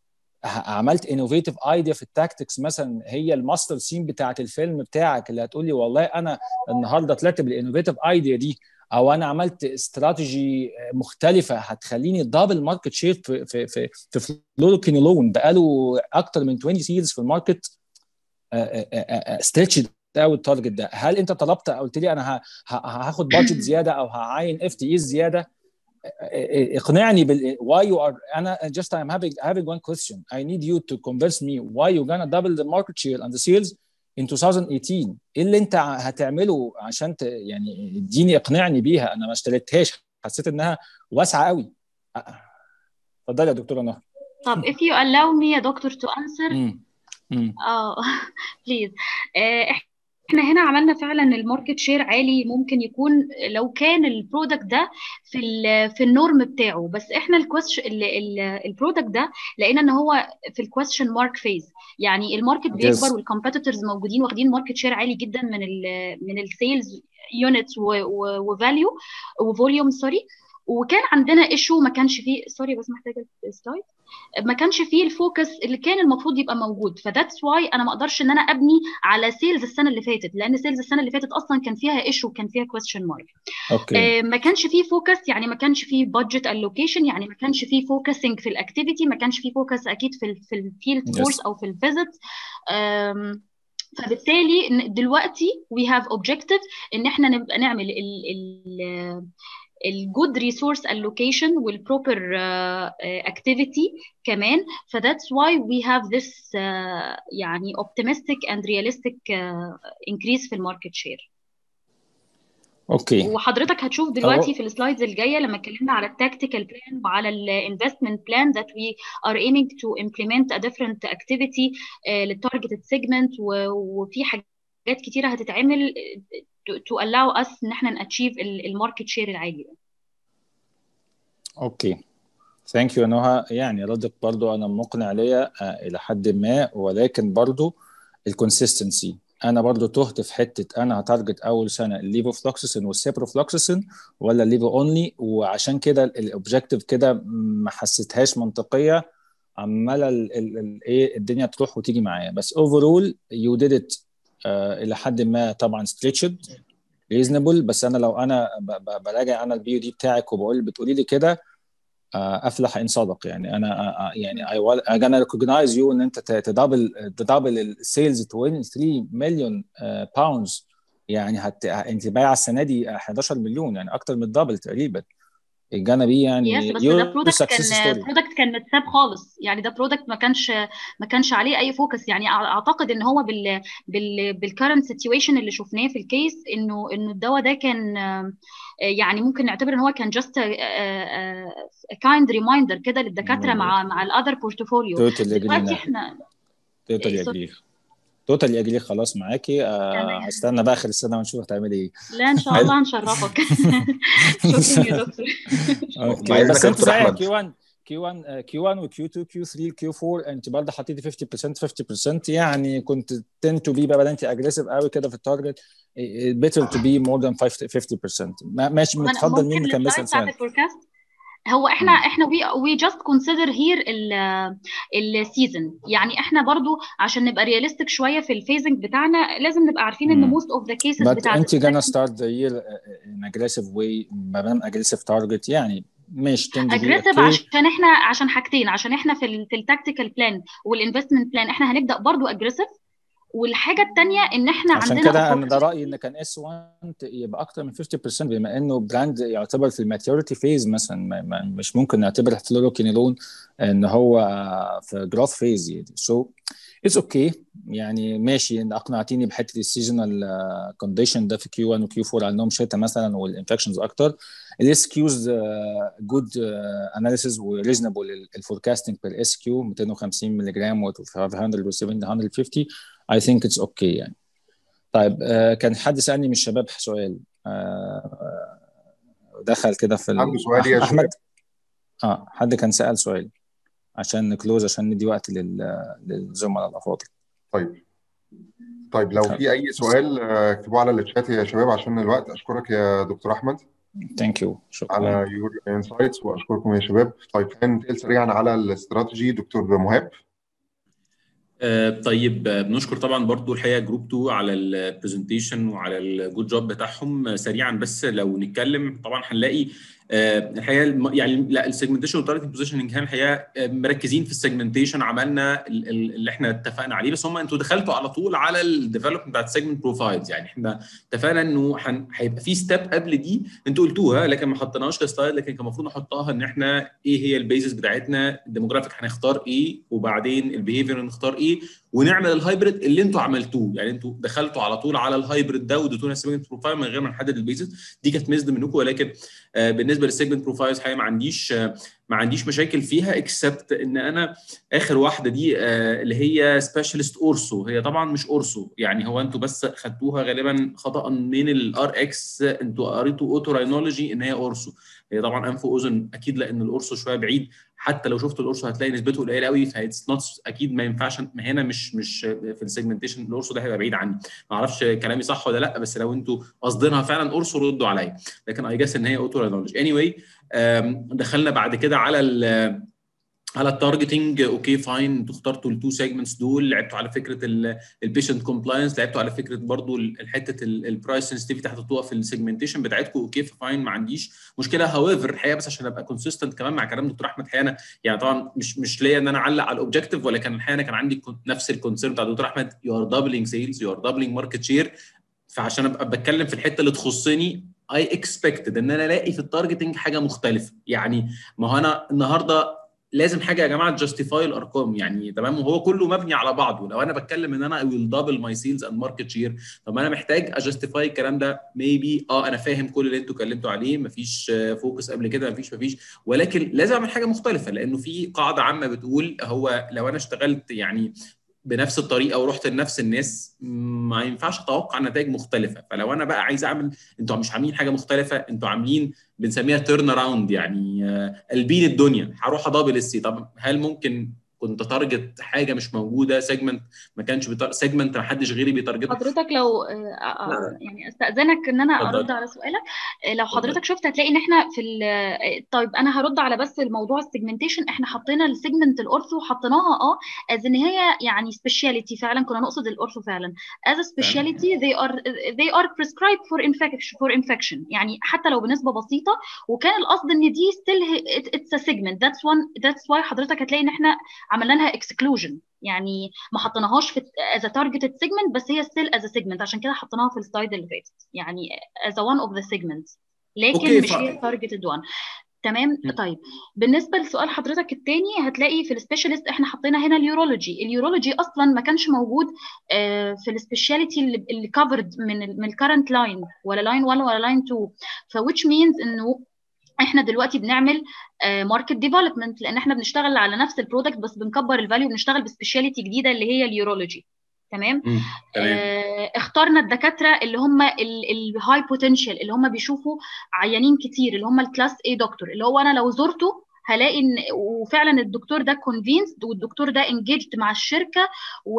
Speaker 9: عملت انوفيتيف ايديا في التاكتكس مثلا هي الماستر سين بتاعت الفيلم بتاعك اللي هتقول لي والله انا النهارده طلعت بالانوفيتيف ايديا دي او انا عملت استراتيجي مختلفه هتخليني دبل ماركت شير في في في في فلوروكينولون بقاله اكتر من 20 سيلز في الماركت ستريتش قوي التارجت ده هل انت طلبت قلت لي انا هاخد بادجت زياده او هعين اف تي زياده اقنعني بال why you are انا just I'm having having one question I need you to convince me why you gonna double the market share and the sales in 2018 ايه اللي انت هتعمله عشان ت... يعني اديني اقنعني بيها انا ما اشتريتهاش حسيت انها واسعه قوي اتفضلي يا دكتوره نهى
Speaker 7: طب if you allow me يا دكتور to answer
Speaker 9: مم. مم.
Speaker 7: اه بليز احنا هنا عملنا فعلا الماركت شير عالي ممكن يكون لو كان البرودكت ده في ال في النورم بتاعه بس احنا الكويستشن البرودكت ده لقينا ان هو في الكويستشن مارك فيز يعني الماركت بيكبر
Speaker 9: Yes.
Speaker 7: والكومبيتيتورز موجودين واخدين ماركت شير عالي جدا من ال من السيلز يونتس وفاليو وفوليوم سوري وكان عندنا ايشو ما كانش فيه سوري بس محتاجه السلايد ما كانش فيه الفوكس اللي كان المفروض يبقى موجود فذاتس واي انا ما اقدرش ان انا ابني على سيلز السنه اللي فاتت لان سيلز السنه اللي فاتت اصلا كان فيها ايشو كان فيها كويستشن مارك
Speaker 9: اوكي
Speaker 7: ما كانش فيه فوكس يعني ما كانش فيه بادجت الوكيشن يعني ما كانش فيه فوكسنج في الاكتيفيتي ما كانش فيه فوكس اكيد في ال في الفيلد
Speaker 9: Yes.
Speaker 7: فورس او في الفيزيت فبالتالي ن- دلوقتي we have objective ان احنا نبقى نعمل ال ال الجود ريسورس allocation والبروبر اكتيفيتي كمان فذاتس واي وي هاف ذس يعني optimistic and realistic uh, increase في الماركت شير
Speaker 9: اوكي
Speaker 7: وحضرتك هتشوف دلوقتي
Speaker 9: أهو.
Speaker 7: في السلايدز الجايه لما اتكلمنا على التاكتيكال بلان وعلى الانفستمنت بلان that we are aiming to implement a different activity uh, للتارجتد segment و- وفي حاجات كتيره هتتعمل to, to allow us ان احنا ناتشيف الماركت شير العالي ده
Speaker 9: اوكي ثانك يو نهى يعني ردك برضو انا مقنع ليا آه، الى حد ما ولكن برضو الكونسيستنسي انا برضو تهت في حته انا هتارجت اول سنه الليفوفلوكسيسين والسيبروفلوكسيسين ولا الليفو اونلي وعشان كده الاوبجيكتيف كده ما حسيتهاش منطقيه عماله ال- ال- ال- ايه الدنيا تروح وتيجي معايا بس اوفرول يو ديد ات الى حد ما طبعا ستريتشد ريزونبل بس انا لو انا ب- ب- براجع انا البي دي بتاعك وبقول بتقولي لي كده آه، افلح ان صدق يعني انا آه، آه، يعني I will- I'm gonna recognize you ان انت ت- تدبل تدبل السيلز 23 مليون باوندز يعني هت... انت بايعه السنه دي 11 مليون يعني اكتر من الدبل تقريبا الجانا بي يعني
Speaker 7: يس بس
Speaker 9: your
Speaker 7: ده برودكت
Speaker 9: success
Speaker 7: كان
Speaker 9: story.
Speaker 7: برودكت كان متساب خالص يعني ده برودكت ما كانش ما كانش عليه اي فوكس يعني أع- اعتقد ان هو بال بال بالكرنت سيتويشن اللي شفناه في الكيس انه انه الدواء ده كان آه، يعني ممكن نعتبر ان هو كان جاست كايند ريمايندر كده للدكاتره مع مع الاذر بورتفوليو
Speaker 9: توتال
Speaker 7: دلوقتي
Speaker 9: اجري
Speaker 7: احنا
Speaker 9: توتال
Speaker 7: إيه،
Speaker 9: اجري توتال اجري خلاص معاكي آه،
Speaker 7: تمام.
Speaker 9: هستنى بقى اخر السنه ونشوف هتعملي ايه
Speaker 7: لا ان شاء الله هنشرفك شكرا يا دكتور
Speaker 9: اوكي
Speaker 1: بعد
Speaker 9: بس
Speaker 1: إذنك يا
Speaker 9: انت
Speaker 1: دكتور
Speaker 9: زي
Speaker 1: أحمد.
Speaker 9: كيو 1 كيو 1 كيو 1 وكيو 2 كيو 3 كيو 4 انت برضه حطيتي 50% 50% يعني كنت tend to be بقى بدل انت اجريسيف قوي كده في التارجت better to be more than 50% ما- ماشي
Speaker 7: وأنا
Speaker 9: متفضل مين
Speaker 7: ممكن
Speaker 9: كان
Speaker 7: السلايد
Speaker 9: بيسال
Speaker 7: بتاعت
Speaker 9: سؤال
Speaker 7: الفوركاست هو احنا
Speaker 9: مم.
Speaker 7: احنا وي وي جاست كونسيدر هير السيزون يعني احنا برضو عشان نبقى رياليستيك شويه في الفيزنج بتاعنا لازم نبقى عارفين ان
Speaker 9: مم.
Speaker 7: موست اوف ذا كيسز
Speaker 9: but
Speaker 7: بتاعت
Speaker 9: انت gonna
Speaker 7: السكند
Speaker 9: start the year in aggressive way ما دام aggressive target يعني ماشي tend to be
Speaker 7: اجريسيف
Speaker 9: okay
Speaker 7: عشان احنا عشان حاجتين عشان احنا في ال في التاكتيكال بلان والانفستمنت بلان احنا هنبدا برضو اجريسيف والحاجه الثانيه ان احنا
Speaker 9: عشان
Speaker 7: عندنا
Speaker 9: كده انا ده
Speaker 7: opportunity
Speaker 9: رايي ان كان اس 1 يبقى اكتر من 50% بما انه براند يعتبر في الماتيوريتي فيز مثلا ما- ما- مش ممكن نعتبر فلوروكينيلون ان هو في جروث فيز يعني سو اتس اوكي يعني ماشي إن اقنعتيني بحته السيزونال كونديشن ده في كيو 1 وكيو 4 عندهم شتاء مثلا والانفكشنز اكتر الاس كيوز جود اناليسيز وريزونبل الفوركاستنج بير اس كيو 250 ملي جرام و 500 و 750 I think it's okay يعني طيب آه كان حد سألني من الشباب سؤال آه دخل كده في ال-
Speaker 4: عنده سؤال يا
Speaker 9: أح-
Speaker 4: شباب؟
Speaker 9: احمد اه حد كان سأل سؤال عشان نكلوز عشان ندي وقت لل... للزملاء الافاضل
Speaker 4: طيب طيب لو في اي سؤال آه، اكتبوه على الشات يا شباب عشان الوقت اشكرك يا دكتور احمد
Speaker 9: ثانك يو شكرا
Speaker 4: على يور انسايتس واشكركم يا شباب طيب خلينا ننتقل سريعا على الاستراتيجي دكتور مهاب
Speaker 10: آه، طيب آه، بنشكر طبعا برضو الحقيقه جروب 2 على البرزنتيشن وعلى الجود جوب بتاعهم آه، سريعا بس لو نتكلم طبعا هنلاقي الحقيقه يعني لا السيجمنتيشن والتارجت بوزيشننج هنا الحقيقه مركزين في السيجمنتيشن عملنا اللي احنا اتفقنا عليه بس هم انتوا دخلتوا على طول على الديفلوبمنت بتاعت السيجمنت بروفايلز يعني احنا اتفقنا انه هيبقى في ستيب قبل دي انتوا قلتوها لكن ما حطيناش كسلايد لكن كان المفروض نحطها ان احنا ايه هي البيزس بتاعتنا الديموجرافيك هنختار ايه وبعدين البيهيفير نختار ايه ونعمل الهايبريد اللي انتوا عملتوه يعني انتوا دخلتوا على طول على الهايبريد ده واديتونا السيجمنت بروفايل من غير ما نحدد البيزس دي كانت ميزه منكم ولكن آه بالنسبه للسيجمنت بروفايلز حقيقه ما عنديش آه ما عنديش مشاكل فيها اكسبت ان انا اخر واحده دي آه اللي هي سبيشالست اورسو هي طبعا مش اورسو يعني هو انتوا بس خدتوها غالبا خطا من الار اكس انتوا قريتوا اوتو راينولوجي ان هي اورسو هي طبعا انف واذن اكيد لان الاورسو شويه بعيد حتى لو شفت الاورسو هتلاقي نسبته قليله قوي فايتس نوت اكيد ما ينفعش هنا مش مش في السيجمنتيشن الاورسو ده هيبقى بعيد عني ما اعرفش كلامي صح ولا لا بس لو انتوا قاصدينها فعلا اورسو ردوا عليا لكن اي جاس ان هي اوتو راينولوجي اني anyway, دخلنا بعد كده على على التارجتنج اوكي فاين انتوا اخترتوا التو سيجمنتس دول لعبتوا على فكره البيشنت كومبلاينس لعبتوا على فكره برضو الحته البرايس سنسيتيفيتي حطيتوها في السيجمنتيشن بتاعتكم اوكي فاين ما عنديش مشكله هاويفر الحقيقه بس عشان ابقى كونسيستنت كمان مع كلام دكتور احمد حيانا يعني طبعا مش مش ليا ان انا اعلق على الاوبجيكتيف ولكن الحقيقه كان عندي نفس الكونسيرن بتاع دكتور احمد يو ار دبلينج سيلز يو ار دبلينج ماركت شير فعشان ابقى بتكلم في الحته اللي تخصني اي اكسبكتد ان انا الاقي في التارجتنج حاجه مختلفه يعني ما هو انا النهارده لازم حاجه يا جماعه جاستيفاي الارقام يعني تمام وهو كله مبني على بعضه لو انا بتكلم ان انا ويل دبل ماي سيلز اند ماركت شير طب انا محتاج اجاستيفاي الكلام ده ميبي اه انا فاهم كل اللي انتوا اتكلمتوا عليه مفيش فوكس قبل كده مفيش مفيش ولكن لازم اعمل حاجه مختلفه لانه في قاعده عامه بتقول هو لو انا اشتغلت يعني بنفس الطريقه ورحت لنفس الناس ما ينفعش اتوقع نتائج مختلفه فلو انا بقى عايز اعمل انتوا مش عاملين حاجه مختلفه انتوا عاملين بنسميها تيرن اراوند يعني قلبين الدنيا هروح ادبل السي طب هل ممكن كنت تارجت حاجه مش موجوده سيجمنت ما كانش بيتار... سيجمنت ما حدش غيري بيتارجت
Speaker 7: حضرتك لو يعني استاذنك ان انا ارد على سؤالك لو حضرتك شفت هتلاقي ان احنا في طيب انا هرد على بس الموضوع السيجمنتيشن احنا حطينا السيجمنت الاورثو حطيناها اه از ان هي يعني سبيشاليتي فعلا كنا نقصد الاورثو فعلا از سبيشاليتي they are they are prescribed for infection for infection يعني حتى لو بنسبه بسيطه وكان القصد ان دي still it's a segment that's one that's why حضرتك هتلاقي ان احنا عملنا لها اكسكلوجن يعني ما حطيناهاش في از تارجتد سيجمنت بس هي ستيل از سيجمنت عشان كده حطيناها في السلايد اللي فاتت يعني از وان اوف ذا سيجمنتس لكن أوكي مش هي تارجتد وان تمام م. طيب بالنسبه لسؤال حضرتك الثاني هتلاقي في السبيشالست احنا حطينا هنا اليورولوجي اليورولوجي اصلا ما كانش موجود في السبيشاليتي اللي, اللي كفرد من ال من الكرنت لاين ولا لاين 1 ولا لاين 2 ف which means انه احنا دلوقتي بنعمل ماركت uh, ديفلوبمنت لان احنا بنشتغل على نفس البرودكت بس بنكبر الفاليو وبنشتغل بسبيشاليتي جديده اللي هي اليورولوجي تمام آه اخترنا الدكاتره اللي هم الهاي بوتنشال اللي هم بيشوفوا عيانين كتير اللي هم الكلاس اي دكتور اللي هو انا لو زرته هلاقي ان وفعلا الدكتور ده كونفينسد والدكتور ده انجيجد مع الشركه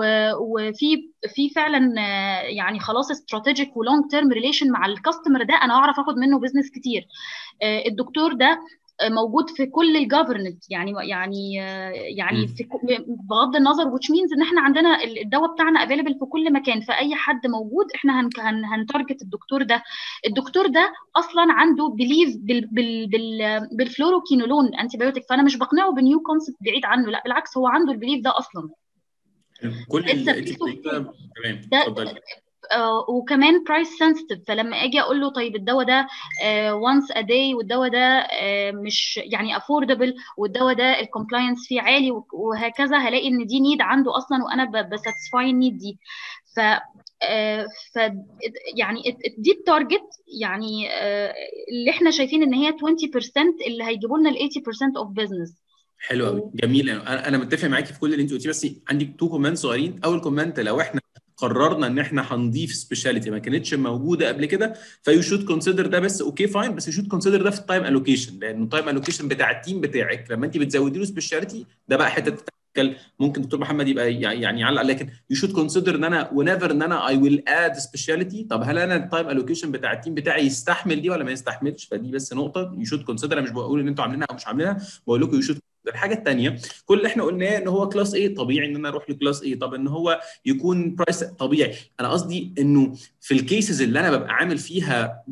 Speaker 7: وفي في فعلا يعني خلاص استراتيجيك ولونج تيرم ريليشن مع الكاستمر ده انا هعرف اخد منه بزنس كتير الدكتور ده موجود في كل الجفرنت يعني يعني يعني في بغض النظر which means ان احنا عندنا الدواء بتاعنا افيلبل في كل مكان فاي حد موجود احنا هن هن هنتارجت الدكتور ده الدكتور ده اصلا عنده بليف بال بال بال بالفلوروكينولون انتي بايوتيك فانا مش بقنعه بنيو كونسبت بعيد عنه لا بالعكس هو عنده البليف ده اصلا
Speaker 10: كل تمام اتفضلي
Speaker 7: Uh, وكمان برايس سنسيتيف فلما اجي اقول له طيب الدواء ده وانس ا داي والدواء ده uh, مش يعني افوردبل والدواء ده الكومبلاينس فيه عالي وهكذا هلاقي ان دي نيد عنده اصلا وانا بساتسفاي النيد دي ف ف يعني دي التارجت يعني اللي احنا شايفين ان هي 20% اللي هيجيبوا لنا ال 80% اوف بزنس
Speaker 10: حلو قوي جميل انا انا متفق معاكي في كل اللي انت قلتيه بس عندي تو كومنت صغيرين اول كومنت لو احنا قررنا ان احنا هنضيف سبيشاليتي ما كانتش موجوده قبل كده فيو شود كونسيدر ده بس اوكي فاين بس يو شود كونسيدر ده في التايم الوكيشن لان التايم الوكيشن بتاع التيم بتاعك لما انت بتزودي له سبيشاليتي ده بقى حته ممكن دكتور محمد يبقى يعني يعلق لكن يو شود كونسيدر ان انا ونيفر ان انا اي ويل اد سبيشاليتي طب هل انا التايم الوكيشن بتاع التيم بتاعي يستحمل دي ولا ما يستحملش فدي بس نقطه يو شود كونسيدر انا مش بقول ان انتوا عاملينها او مش عاملينها بقول لكم يو شود الحاجه الثانيه كل اللي احنا قلناه ان هو كلاس ايه طبيعي ان انا اروح لكلاس ايه طب ان هو يكون برايس طبيعي انا قصدي انه في الكيسز اللي انا ببقى عامل فيها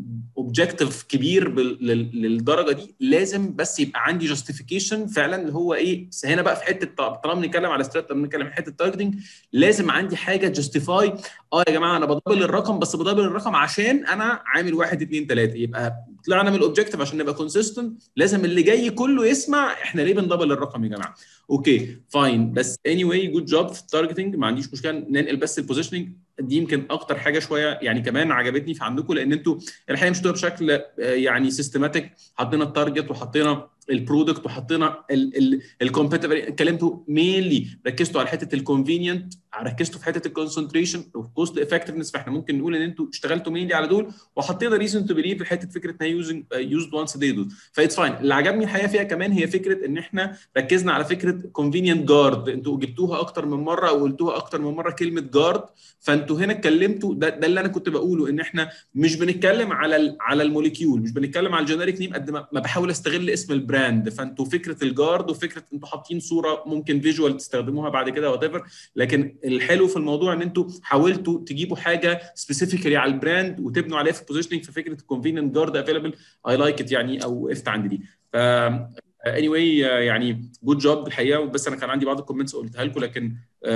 Speaker 10: اوبجيكتيف كبير للدرجه دي لازم بس يبقى عندي جاستيفيكيشن فعلا اللي هو ايه هنا بقى في حته طالما بنتكلم على سترات بنتكلم في حته تارجتنج لازم عندي حاجه جاستيفاي اه يا جماعه انا بدبل الرقم بس بدبل الرقم عشان انا عامل واحد اثنين ثلاثه يبقى طلعنا من الاوبجيكتيف عشان نبقى كونسيستنت لازم اللي جاي كله يسمع احنا ليه بندبل الرقم يا جماعه اوكي فاين بس اني واي جود جوب في التارجتنج ما عنديش مشكله ننقل بس البوزيشننج دي يمكن اكتر حاجه شويه يعني كمان عجبتني في عندكم لان انتوا الحقيقه مش بشكل يعني سيستماتيك حطينا التارجت وحطينا البرودكت وحطينا الكومبيتيتيف اتكلمتوا مينلي ركزتوا على حته الكونفينينت ركزتوا في حته الكونسنتريشن والكوست افكتفنس فاحنا ممكن نقول ان انتوا اشتغلتوا مينلي على دول وحطينا ريزون تو بليف في حته فكره انها يوزنج يوزد وانس داي دول فايتس فاين اللي عجبني الحقيقه فيها كمان هي فكره ان احنا ركزنا على فكره كونفينينت جارد انتوا جبتوها اكتر من مره او قلتوها اكتر من مره كلمه جارد فانتوا هنا اتكلمتوا ده, ده اللي انا كنت بقوله ان احنا مش بنتكلم على على الموليكيول مش بنتكلم على الجينيريك نيم قد ما بحاول استغل اسم البراند فانتوا فكره الجارد وفكره انتوا حاطين صوره ممكن فيجوال تستخدموها بعد كده وات لكن الحلو في الموضوع ان انتوا حاولتوا تجيبوا حاجه سبيسيفيكالي على البراند وتبنوا عليها في البوزيشننج في فكره الكونفينينت جارد افيلبل اي لايك ات يعني او وقفت عند دي ف اني واي يعني جود جوب الحقيقه بس انا كان عندي بعض الكومنتس قلتها لكم لكن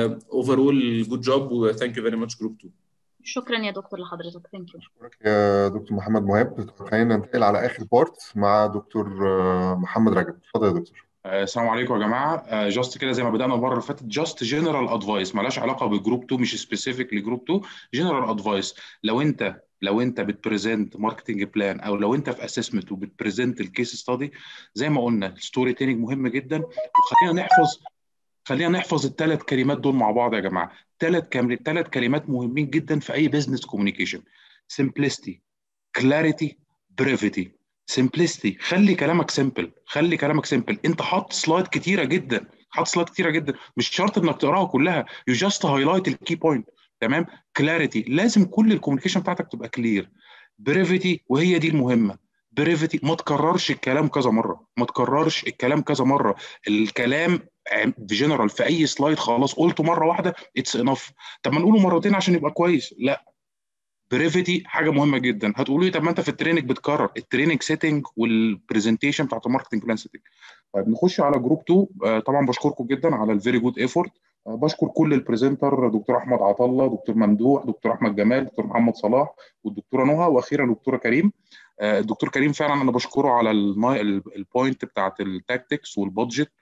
Speaker 10: اوفرول جود جوب وثانك يو فيري ماتش جروب 2
Speaker 7: شكرا يا دكتور لحضرتك ثانك يو
Speaker 4: شكرا يا دكتور محمد مهاب خلينا ننتقل على اخر بارت مع دكتور محمد رجب اتفضل يا دكتور
Speaker 11: السلام عليكم يا جماعه جاست كده زي ما بدانا المره اللي فاتت جاست جنرال ادفايس مالهاش علاقه بجروب 2 مش سبيسيفيك لجروب 2 جنرال ادفايس لو انت لو انت بتبريزنت ماركتنج بلان او لو انت في اسسمنت وبتبريزنت الكيس ستادي زي ما قلنا الستوري تيلينج مهم جدا وخلينا نحفظ خلينا نحفظ الثلاث كلمات دول مع بعض يا جماعه ثلاث كام... ثلاث كلمات مهمين جدا في اي بزنس كوميونيكيشن simplicity clarity brevity simplicity خلي كلامك سيمبل خلي كلامك سيمبل انت حاطط سلايد كتيره جدا حاطط سلايد كتيره جدا مش شرط انك تقراها كلها يو جاست هايلايت الكي بوينت تمام كلاريتي لازم كل الكوميونيكيشن بتاعتك تبقى كلير بريفيتي وهي دي المهمه بريفيتي ما تكررش الكلام كذا مره ما تكررش الكلام كذا مره الكلام جنرال في اي سلايد خلاص قلته مره واحده اتس انف طب ما نقوله مرتين عشان يبقى كويس لا بريفيتي حاجه مهمه جدا هتقولوا لي طب ما انت في التريننج بتكرر التريننج سيتنج والبرزنتيشن بتاعت الماركتنج بلان سيتنج طيب نخش على جروب 2 طبعا بشكركم جدا على الفيري جود ايفورت بشكر كل البريزنتر دكتور احمد عطله دكتور ممدوح دكتور احمد جمال دكتور محمد صلاح والدكتوره نهى واخيرا دكتوره كريم الدكتور كريم فعلا انا بشكره على البوينت بتاعت التاكتكس والبادجت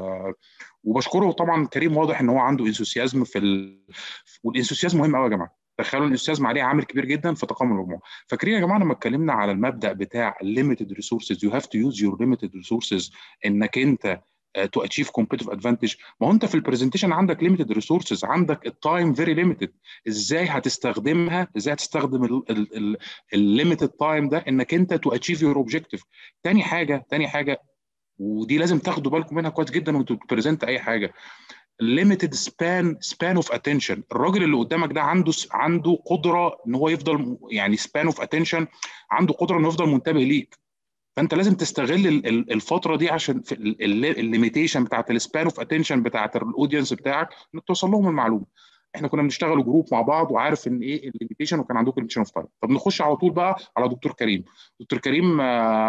Speaker 11: وبشكره طبعا كريم واضح ان هو عنده انثوسيازم في ال... والانثوسيازم مهم قوي يا جماعه تخيلوا الانثوسيازم عليه عامل كبير جدا في تقامل المجموعه فاكرين يا جماعه لما اتكلمنا على المبدا بتاع limited resources you have to use your limited resources انك انت تو اتشيف كومبيتيتيف ادفانتج ما هو انت في البرزنتيشن عندك ليميتد ريسورسز عندك التايم فيري ليميتد ازاي هتستخدمها ازاي هتستخدم الليميتد تايم ده انك انت تو اتشيف يور اوبجيكتيف تاني حاجه تاني حاجه ودي لازم تاخدوا بالكم منها كويس جدا وانتوا بتبريزنت اي حاجه limited span span of attention الراجل اللي قدامك ده عنده عنده قدره ان هو يفضل يعني span of attention عنده قدره انه يفضل منتبه ليك فانت لازم تستغل الفتره دي عشان في الليميتيشن بتاعت السبان اوف اتنشن بتاعت الاودينس بتاعك انك توصل لهم المعلومه احنا كنا بنشتغل جروب مع بعض وعارف ان ايه الليميتيشن وكان عندكم ليميتيشن اوف تايم طب نخش على طول بقى على دكتور كريم دكتور كريم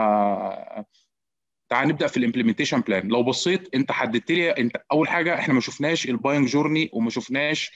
Speaker 11: آه تعال نبدا في الامبلمنتيشن بلان لو بصيت انت حددت لي انت اول حاجه احنا ما شفناش الباينج جورني وما شفناش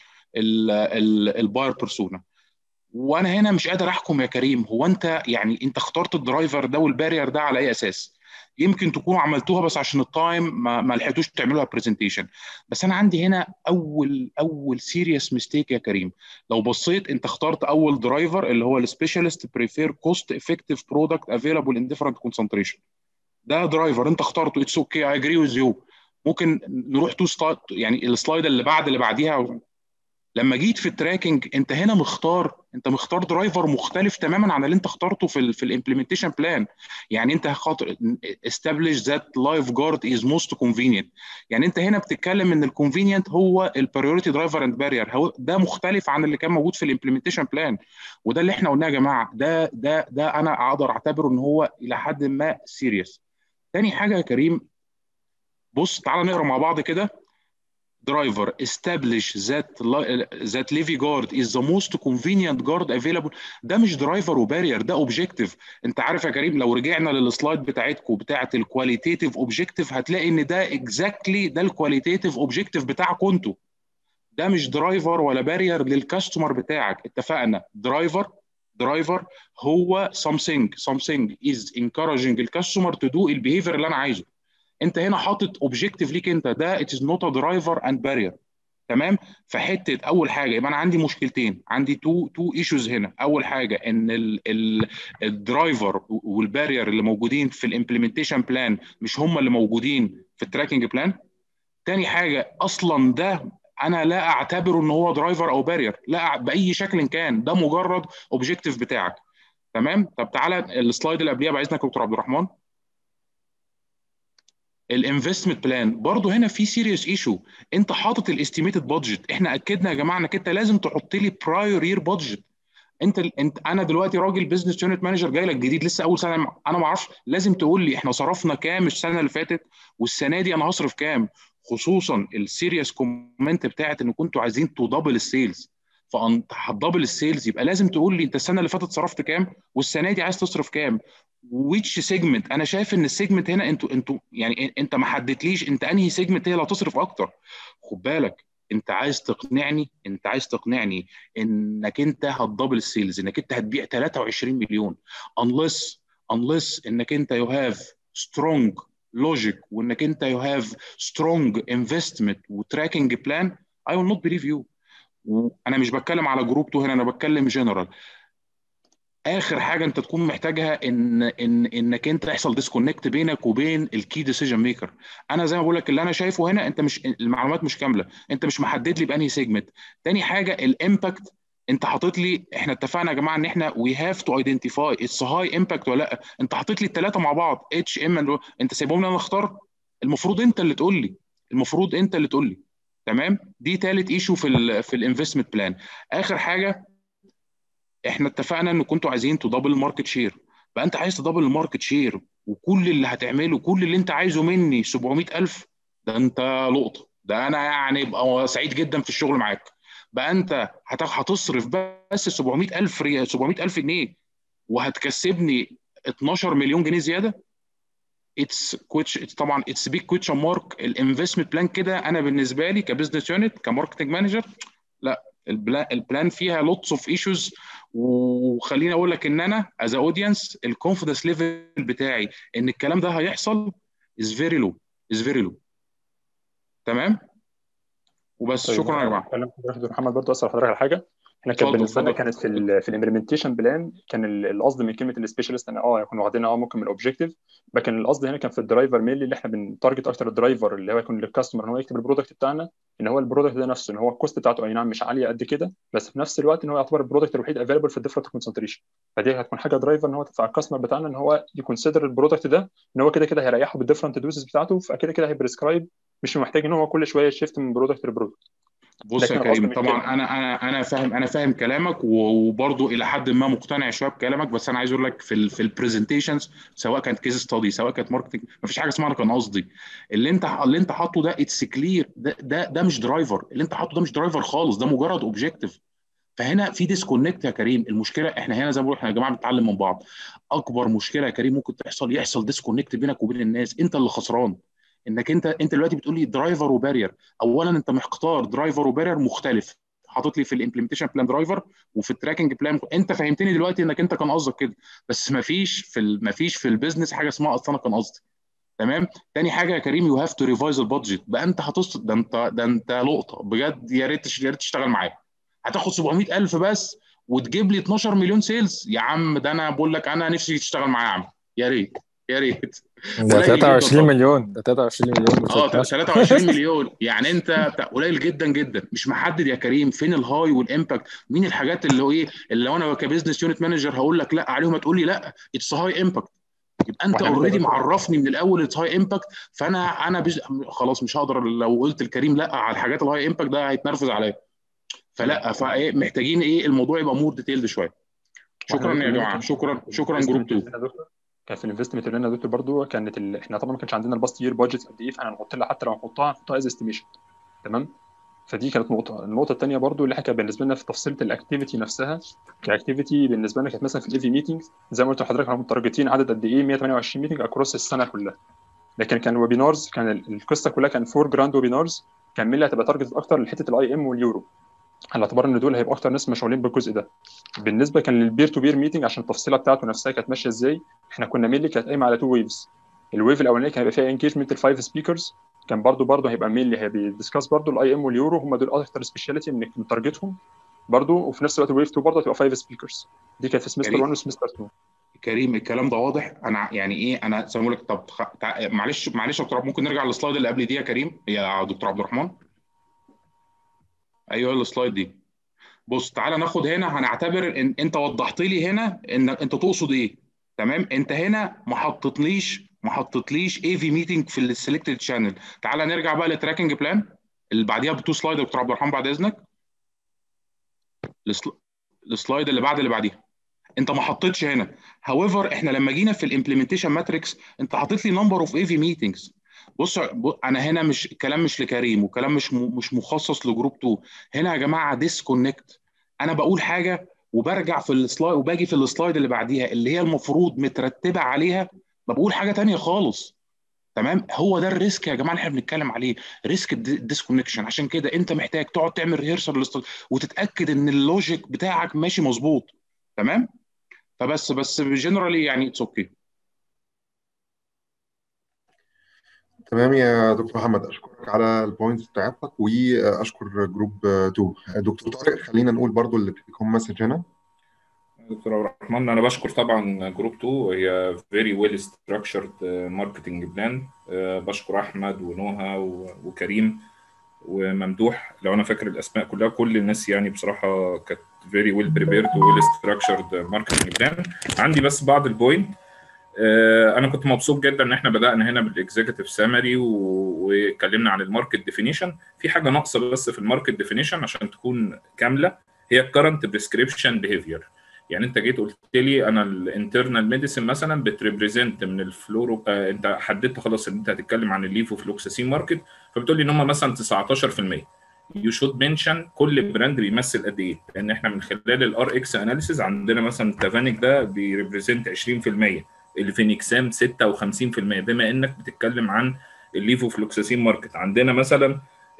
Speaker 11: الباير بيرسونا وانا هنا مش قادر احكم يا كريم هو انت يعني انت اخترت الدرايفر ده والبارير ده على اي اساس يمكن تكونوا عملتوها بس عشان التايم ما, ما لحقتوش تعملوها برزنتيشن بس انا عندي هنا اول اول سيريس ميستيك يا كريم لو بصيت انت اخترت اول درايفر اللي هو السبيشالست بريفير كوست افكتيف برودكت افيلابل ان ديفرنت كونسنتريشن ده درايفر انت اخترته اتس اوكي اي اجري ويز يو ممكن نروح تو ستارت يعني السلايد اللي بعد اللي بعديها لما جيت في التراكنج انت هنا مختار انت مختار درايفر مختلف تماما عن اللي انت اخترته في ال في الامبلمنتيشن بلان يعني انت خاطر establish that life guard is most convenient يعني انت هنا بتتكلم ان الكونفينينت هو البريوريتي درايفر اند بارير هو ده مختلف عن اللي كان موجود في الامبلمنتيشن بلان وده اللي احنا قلناه يا جماعه ده ده ده انا اقدر اعتبره ان هو الى حد ما سيريس تاني حاجه يا كريم بص تعالى نقرا مع بعض كده driver establish that that levy guard is the most convenient guard available ده مش درايفر وبارير ده اوبجيكتيف انت عارف يا كريم لو رجعنا للسلايد بتاعتكم بتاعه الكواليتيتيف اوبجيكتيف هتلاقي ان ده اكزاكتلي ده الكواليتيتيف اوبجيكتيف بتاعكم انتوا ده مش درايفر ولا بارير للكاستمر بتاعك اتفقنا درايفر درايفر هو something something is encouraging الكاستمر to do البيهيفير اللي انا عايزه انت هنا حاطط اوبجيكتيف ليك انت ده it is not a driver and barrier تمام فحته اول حاجه يبقى انا عندي مشكلتين عندي تو تو ايشوز هنا اول حاجه ان الدرايفر والبارير اللي موجودين في الامبلمنتيشن بلان مش هم اللي موجودين في التراكنج بلان تاني حاجه اصلا ده انا لا اعتبره ان هو درايفر او بارير لا باي شكل كان ده مجرد اوبجيكتيف بتاعك تمام طب تعالى السلايد اللي قبليها بعد اذنك يا دكتور عبد الرحمن الانفستمنت بلان برضه هنا في سيريس ايشو انت حاطط الاستيميتد بادجت احنا اكدنا يا جماعه انك انت لازم تحط لي برايور يير بادجت انت انت انا دلوقتي راجل بيزنس يونت مانجر جاي لك جديد لسه اول سنه انا ما اعرفش لازم تقول لي احنا صرفنا كام السنه اللي فاتت والسنه دي انا هصرف كام خصوصا السيريس كومنت بتاعت ان كنتوا عايزين تدبل السيلز فانت هتدبل السيلز يبقى لازم تقول لي انت السنه اللي فاتت صرفت كام والسنه دي عايز تصرف كام ويتش سيجمنت انا شايف ان السيجمنت هنا انتوا انتوا يعني انت ما حددتليش انت انهي سيجمنت هي اللي هتصرف اكتر خد بالك انت عايز تقنعني انت عايز تقنعني انك انت هتدبل السيلز انك انت هتبيع 23 مليون unless unless انك انت you have strong logic وانك انت you have strong investment وتراكنج بلان I will not believe you وانا مش بتكلم على جروب 2 هنا انا بتكلم جنرال اخر حاجه انت تكون محتاجها ان ان انك انت يحصل ديسكونكت بينك وبين الكي ديسيجن ميكر انا زي ما بقول لك اللي انا شايفه هنا انت مش المعلومات مش كامله انت مش محدد لي بانهي سيجمنت تاني حاجه الامباكت انت حاطط لي احنا اتفقنا يا جماعه ان احنا وي هاف تو ايدنتيفاي اتس هاي امباكت ولا لا انت حاطط لي الثلاثه مع بعض اتش ام انت سايبهم لي انا اختار المفروض انت اللي تقول لي المفروض انت اللي تقول لي تمام دي ثالث ايشو في ال في الانفستمنت بلان اخر حاجه احنا اتفقنا ان كنتوا عايزين تدبل الماركت شير بقى انت عايز تدبل الماركت شير وكل اللي هتعمله كل اللي انت عايزه مني 700000 ده انت لقطه ده انا يعني ابقى سعيد جدا في الشغل معاك بقى انت هتصرف بس 700000 ريال 700000 جنيه وهتكسبني 12 مليون جنيه زياده اتس كويتش طبعا اتس بيج كويتشن مارك الانفستمنت بلان كده انا بالنسبه لي كبزنس يونت كماركتنج مانجر لا البلان البلان فيها لوتس اوف ايشوز وخليني اقول لك ان انا از اودينس الكونفدنس ليفل بتاعي ان الكلام ده هيحصل از فيري لو از فيري لو تمام وبس
Speaker 8: طيب
Speaker 11: شكرا يا جماعه
Speaker 8: كلام حضرتك محمد برضه اسال حضرتك على حاجه احنا كان
Speaker 11: اتفضل
Speaker 8: بالنسبه لنا
Speaker 11: اتفضل
Speaker 8: كانت في ال في الامبلمنتيشن بلان كان ال- القصد من كلمه السبيشالست ان اه كنا واخدينها اه ممكن من الاوبجيكتيف لكن القصد هنا كان في الدرايفر ميلي اللي احنا بنتارجت اكتر الدرايفر اللي هو يكون للكاستمر ان هو يكتب البرودكت بتاعنا ان هو البرودكت ده نفسه ان هو الكوست بتاعته اي نعم مش عاليه قد كده بس في نفس الوقت ان هو يعتبر البرودكت الوحيد افيلبل في الديفرنت كونسنتريشن فدي هتكون حاجه درايفر ان هو تدفع الكاستمر بتاعنا ان هو يكونسيدر البرودكت ده ان هو كده كده هيريحه بالديفرنت دوزز بتاعته فكده كده هيبريسكرايب مش محتاج ان هو كل شويه يشيفت من برودكت لبرودكت
Speaker 11: بص
Speaker 8: ده
Speaker 11: يا
Speaker 8: كان القصد
Speaker 11: كريم
Speaker 8: من
Speaker 11: طبعا
Speaker 8: كده
Speaker 11: انا انا انا فاهم انا فاهم كلامك وبرضه الى حد ما مقتنع شويه بكلامك بس انا عايز اقول لك في ال في البرزنتيشنز سواء كانت كيس ستادي سواء كانت ماركتنج مفيش حاجه اسمها انا كان قصدي اللي انت اللي انت حاطه ده اتس كلير ده ده ده مش درايفر اللي انت حاطه ده مش درايفر خالص ده مجرد اوبجيكتيف فهنا في ديسكونكت يا كريم المشكله احنا هنا زي ما بقول احنا يا جماعه بنتعلم من بعض اكبر مشكله يا كريم ممكن تحصل يحصل ديسكونكت بينك وبين الناس انت اللي خسران انك انت انت دلوقتي بتقول لي درايفر وبارير اولا انت محتار درايفر وبارير مختلف حاطط لي في الامبلمنتيشن بلان درايفر وفي التراكنج بلان انت فهمتني دلوقتي انك انت كان قصدك كده بس ما فيش في ال... ما فيش في البيزنس حاجه اسمها اصل انا كان قصدي تمام تاني حاجه يا كريم يو هاف تو ريفايز البادجت بقى انت هتص ده انت ده انت لقطه بجد يا ريت يا ريت تشتغل معايا هتاخد 700000 بس وتجيب لي 12 مليون سيلز يا عم ده انا بقول لك انا نفسي تشتغل معايا يا عم يا ريت يا ريت
Speaker 9: ده
Speaker 11: قليل جدا
Speaker 9: 23
Speaker 11: طبعا
Speaker 9: مليون ده 23 مليون مش
Speaker 11: اه
Speaker 9: 12
Speaker 11: 23 مليون يعني انت بتاع- قليل جدا جدا مش محدد يا كريم فين الهاي والامباكت مين الحاجات اللي هو ايه اللي لو انا كبزنس يونت مانجر هقول لك لا عليهم هتقول لي لا اتس هاي امباكت يبقى انت
Speaker 8: واحنا بنبدا
Speaker 11: اوريدي
Speaker 8: دكتور
Speaker 11: معرفني من الاول اتس هاي امباكت فانا انا بز... خلاص مش هقدر لو قلت لكريم لا على الحاجات الهاي امباكت ده هيتنرفز عليا فلا فايه محتاجين ايه الموضوع يبقى مور ديتيلد شويه
Speaker 8: واحنا
Speaker 11: شكرا
Speaker 8: دكتور
Speaker 11: يا
Speaker 8: لنا
Speaker 11: جماعه
Speaker 8: كان
Speaker 11: شكرا شكرا
Speaker 8: الانفستمنت
Speaker 11: جروب
Speaker 8: اللي
Speaker 11: 2
Speaker 8: لنا دكتور كان في الانفستمنت اللي لنا دكتور برضو كانت ال... احنا طبعا ما كانش عندنا الباست يير بادجت قد ايه فاحنا هنحط لها حتى لو هنحطها هنحطها از استيميشن تمام فدي كانت نقطه النقطه الثانيه برضو اللي احنا كان بالنسبه لنا في تفصيله الاكتيفيتي نفسها كاكتيفيتي بالنسبه لنا كانت مثلا في الايفي ميتنج زي ما قلت لحضرتك احنا متارجتين عدد قد ايه 128 ميتنج اكروس السنه كلها لكن كان ويبينارز كان القصه كلها كان فور جراند ويبينارز كان مين اللي هتبقى تارجت اكتر لحته الاي ام واليورو على اعتبار ان دول هيبقوا اكتر ناس مشغولين بالجزء ده بالنسبه كان للبير تو بير ميتنج عشان التفصيله بتاعته نفسها كانت ماشيه ازاي احنا كنا مينلي كانت قايمه على تو ويفز الويف الاولانيه كان هيبقى فيها انجيجمنت الفايف سبيكرز كان برضو برضو هيبقى مينلي هيبقى ديسكاس برضو الاي ام واليورو هم دول اكتر سبيشاليتي من تارجتهم برضو وفي نفس الوقت الويف 2 برضو هتبقى فايف سبيكرز دي كانت في سمستر 1 وسمستر 2
Speaker 11: كريم الكلام ده واضح انا يعني ايه انا زي ما لك طب خ... تع... معلش معلش يا دكتور ممكن نرجع للسلايد اللي قبل دي يا كريم يا دكتور عبد الرحمن ايوه السلايد دي بص تعالى ناخد هنا هنعتبر ان انت وضحت لي هنا ان انت تقصد ايه تمام انت هنا ما حطيتليش ما حطيتليش اي في ميتنج في السلكتد شانل تعالى نرجع بقى للتراكنج بلان اللي بعديها بتو سلايد يا دكتور عبد الرحمن بعد اذنك السل... السلايد اللي بعد اللي بعديها انت ما حطيتش هنا هاويفر احنا لما جينا في الامبلمنتيشن ماتريكس انت حاطط لي نمبر اوف اي في ميتنجز بص انا هنا مش الكلام مش لكريم وكلام مش م... مش مخصص لجروب 2 هنا يا جماعه ديسكونكت انا بقول حاجه وبرجع في السلايد وباجي في السلايد اللي بعديها اللي هي المفروض مترتبه عليها بقول حاجه تانية خالص تمام هو ده الريسك يا جماعه اللي احنا بنتكلم عليه ريسك الديسكونكشن عشان كده انت محتاج تقعد تعمل ريهرسل وتتاكد ان اللوجيك بتاعك ماشي مظبوط تمام فبس بس جنرالي يعني اتس اوكي
Speaker 4: تمام يا دكتور محمد اشكرك على البوينتس بتاعتك واشكر جروب 2 دكتور طارق خلينا نقول برضو اللي بيكون مسج هنا
Speaker 12: دكتور عبد الرحمن انا بشكر طبعا جروب 2 هي فيري ويل ستراكشرد ماركتنج بلان بشكر احمد ونوها وكريم وممدوح لو انا فاكر الاسماء كلها كل الناس يعني بصراحه كانت فيري ويل بريبيرد ويل ستراكشرد ماركتنج بلان عندي بس بعض البوينت انا كنت مبسوط جدا ان احنا بدانا هنا بالاكزيكتيف سامري واتكلمنا عن الماركت ديفينيشن في حاجه ناقصه بس في الماركت ديفينيشن عشان تكون كامله هي الكرنت بريسكريبشن بيهيفير يعني انت جيت قلت لي انا الانترنال ميديسن مثلا بتريبريزنت من الفلورو آه انت حددت خلاص ان انت هتتكلم عن الليفوفلوكساسين ماركت فبتقول لي ان هم مثلا 19% يو شود منشن كل براند بيمثل قد ايه لان احنا من خلال الار اكس اناليسيز عندنا مثلا تافانيك ده بيريبريزنت 20% الفينيكسام 56% بما انك بتتكلم عن الليفوفلوكساسين ماركت عندنا مثلا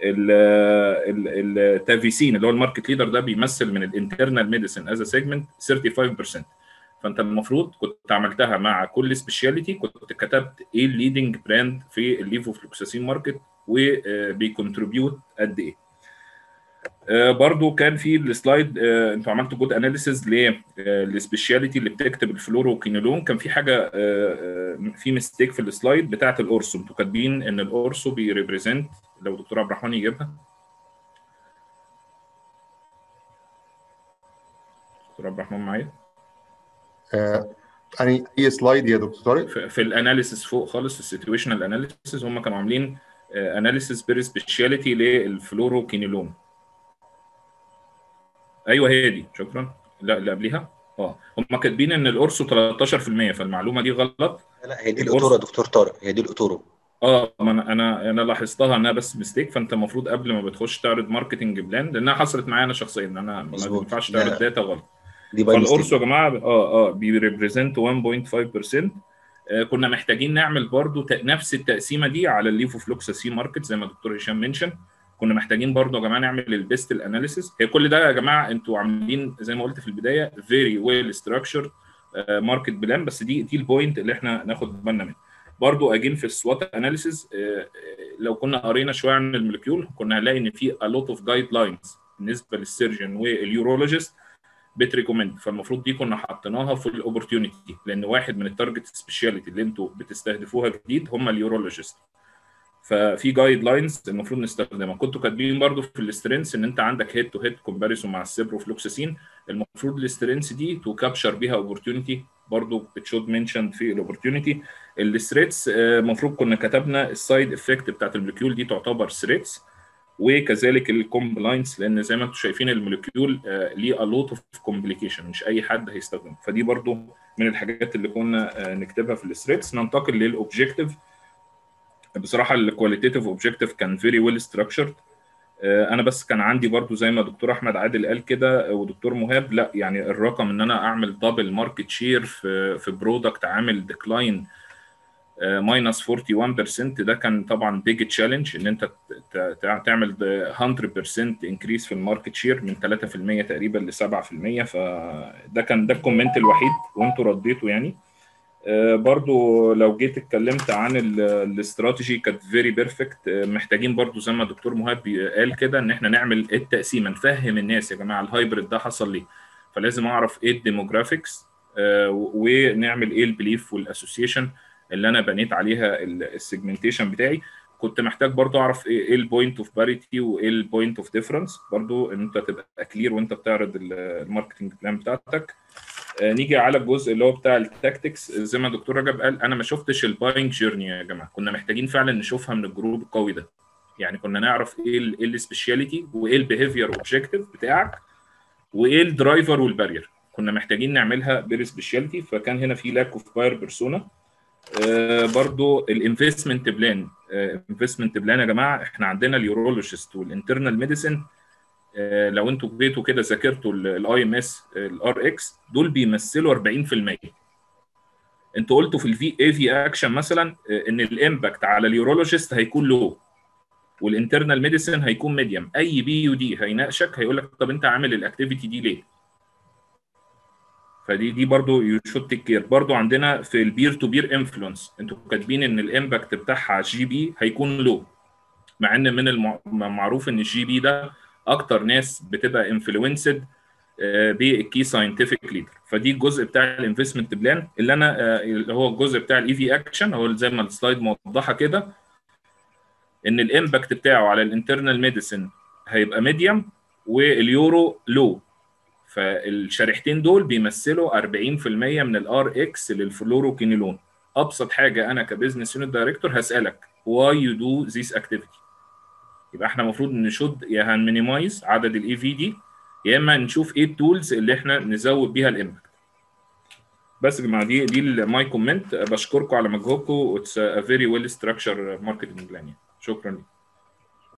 Speaker 12: التافيسين اللي هو الماركت ليدر ده بيمثل من الانترنال ميديسن از سيجمنت 35% فانت المفروض كنت عملتها مع كل سبيشاليتي كنت كتبت ايه الليدنج براند في الليفوفلوكساسين ماركت وبيكونتريبيوت قد ايه برضو كان في السلايد انتوا عملتوا جود اناليسيز للسبيشاليتي اللي بتكتب الفلوروكينولون كان في حاجه في ميستيك في السلايد بتاعه الاورسو انتوا كاتبين ان الاورسو بيريبريزنت لو دكتور عبد الرحمن يجيبها دكتور عبد الرحمن معايا
Speaker 4: يعني اي سلايد يا دكتور طارق
Speaker 12: في, في الاناليسيس فوق خالص السيتويشنال اناليسيس هم كانوا عاملين اناليسيس بير سبيشاليتي للفلوروكينولون ايوه هي دي شكرا لا اللي قبليها اه هم كاتبين ان القرص 13% فالمعلومه دي غلط
Speaker 1: لا هي دي القطوره يا دكتور طارق هي دي القطوره
Speaker 12: اه ما انا انا انا لاحظتها انها بس ميستيك فانت المفروض قبل ما بتخش تعرض ماركتنج بلان لانها حصلت معايا انا شخصيا ان انا ما ينفعش تعرض داتا غلط
Speaker 1: دي
Speaker 12: فالقرص يا جماعه اه اه بيريبريزنت 1.5% آه كنا محتاجين نعمل برضو نفس التقسيمه دي على الليفوفلوكساسين ماركت زي ما الدكتور هشام منشن كنا محتاجين برضه يا جماعه نعمل البيست الاناليسيس هي كل ده يا جماعه انتوا عاملين زي ما قلت في البدايه فيري ويل ستراكشرد ماركت بلان بس دي دي البوينت اللي احنا ناخد بالنا منها برضه اجين في السوات اناليسيس لو كنا قرينا شويه عن المولكيول كنا هنلاقي ان في a lot of guidelines بالنسبه للسيرجن واليورولوجيست بتريكومند فالمفروض دي كنا حطيناها في الاوبورتيونيتي لان واحد من التارجت سبيشاليتي اللي انتوا بتستهدفوها جديد هم اليورولوجيست ففي جايد لاينز المفروض نستخدمها كنتوا كاتبين برضو في الاسترنس ان انت عندك هيد تو هيد كومباريسون مع السيبروفلوكساسين المفروض الاسترنس دي تو كابشر بيها اوبورتيونيتي برضو بتشود منشن في الاوبورتيونيتي الثريتس المفروض كنا كتبنا السايد افكت بتاعت المولكيول دي تعتبر ثريتس وكذلك الكومبلاينس لان زي ما انتم شايفين المولكيول ليه a lot of complication مش اي حد هيستخدمه فدي برضو من الحاجات اللي كنا نكتبها في الثريتس ننتقل للاوبجيكتيف بصراحه الكواليتيف اوبجيكتيف كان فيري ويل ستراكشرد انا بس كان عندي برضو زي ما دكتور احمد عادل قال كده ودكتور مهاب لا يعني الرقم ان انا اعمل دبل ماركت شير في في برودكت عامل ديكلاين ماينس 41% ده كان طبعا بيج تشالنج ان انت تعمل 100% انكريس في الماركت شير من 3% تقريبا ل 7% فده كان ده الكومنت الوحيد وانتوا رديتوا يعني برضو لو جيت اتكلمت عن الاستراتيجي كانت فيري بيرفكت محتاجين برضو زي ما الدكتور مهاب قال كده ان احنا نعمل التقسيمه نفهم الناس يا جماعه الهايبرد ده حصل ليه فلازم اعرف ايه الديموجرافيكس ونعمل ايه البليف والاسوسيشن اللي انا بنيت عليها السيجمنتيشن بتاعي كنت محتاج برضو اعرف ايه البوينت اوف باريتي وايه البوينت اوف ديفرنس برضو ان انت تبقى كلير وانت بتعرض الماركتنج بلان بتاعتك نيجي على الجزء اللي هو بتاع التاكتكس زي ما الدكتور رجب قال انا ما شفتش الباينج جيرني يا جماعه كنا محتاجين فعلا نشوفها من الجروب القوي ده يعني كنا نعرف ايه ايه السبيشاليتي وايه البيهيفير اوبجيكتيف بتاعك وايه الدرايفر والبارير كنا محتاجين نعملها بير سبيشاليتي فكان هنا في لاك اوف باير بيرسونا آه برضو الانفستمنت بلان انفستمنت بلان يا جماعه احنا عندنا اليورولوجيست والانترنال ميديسن آه لو انتوا جيتوا كده ذاكرتوا الاي ام اس الار اكس دول بيمثلوا 40% انتوا قلتوا في الفي اي في اكشن مثلا آه ان الامباكت على اليورولوجيست هيكون لو والانترنال ميديسن هيكون ميديوم اي بي يو دي هيناقشك هيقول لك طب انت عامل الاكتيفيتي دي ليه فدي دي برضو يو شود تيك كير برضو عندنا في البير تو بير انفلونس انتوا كاتبين ان الامباكت بتاعها على الجي بي هيكون لو مع ان من المعروف ان الجي بي ده اكتر ناس بتبقى انفلونسد بالكي ساينتفك ليدر فدي الجزء بتاع الانفستمنت بلان اللي انا اللي هو الجزء بتاع الاي في اكشن هو زي ما السلايد موضحه كده ان الامباكت بتاعه على الانترنال ميديسن هيبقى ميديوم واليورو لو فالشريحتين دول بيمثلوا 40% من الار اكس للفلوروكينيلون ابسط حاجه انا كبزنس يونت دايركتور هسالك واي يو دو ذيس اكتيفيتي يبقى احنا المفروض نشد يا هنمينيمايز عدد الاي في دي يا اما نشوف ايه التولز اللي احنا نزود بيها الامباكت بس يا جماعه دي دي ماي كومنت بشكركم على مجهودكم اتس ا فيري ويل ستراكشر ماركتنج بلان شكرا لك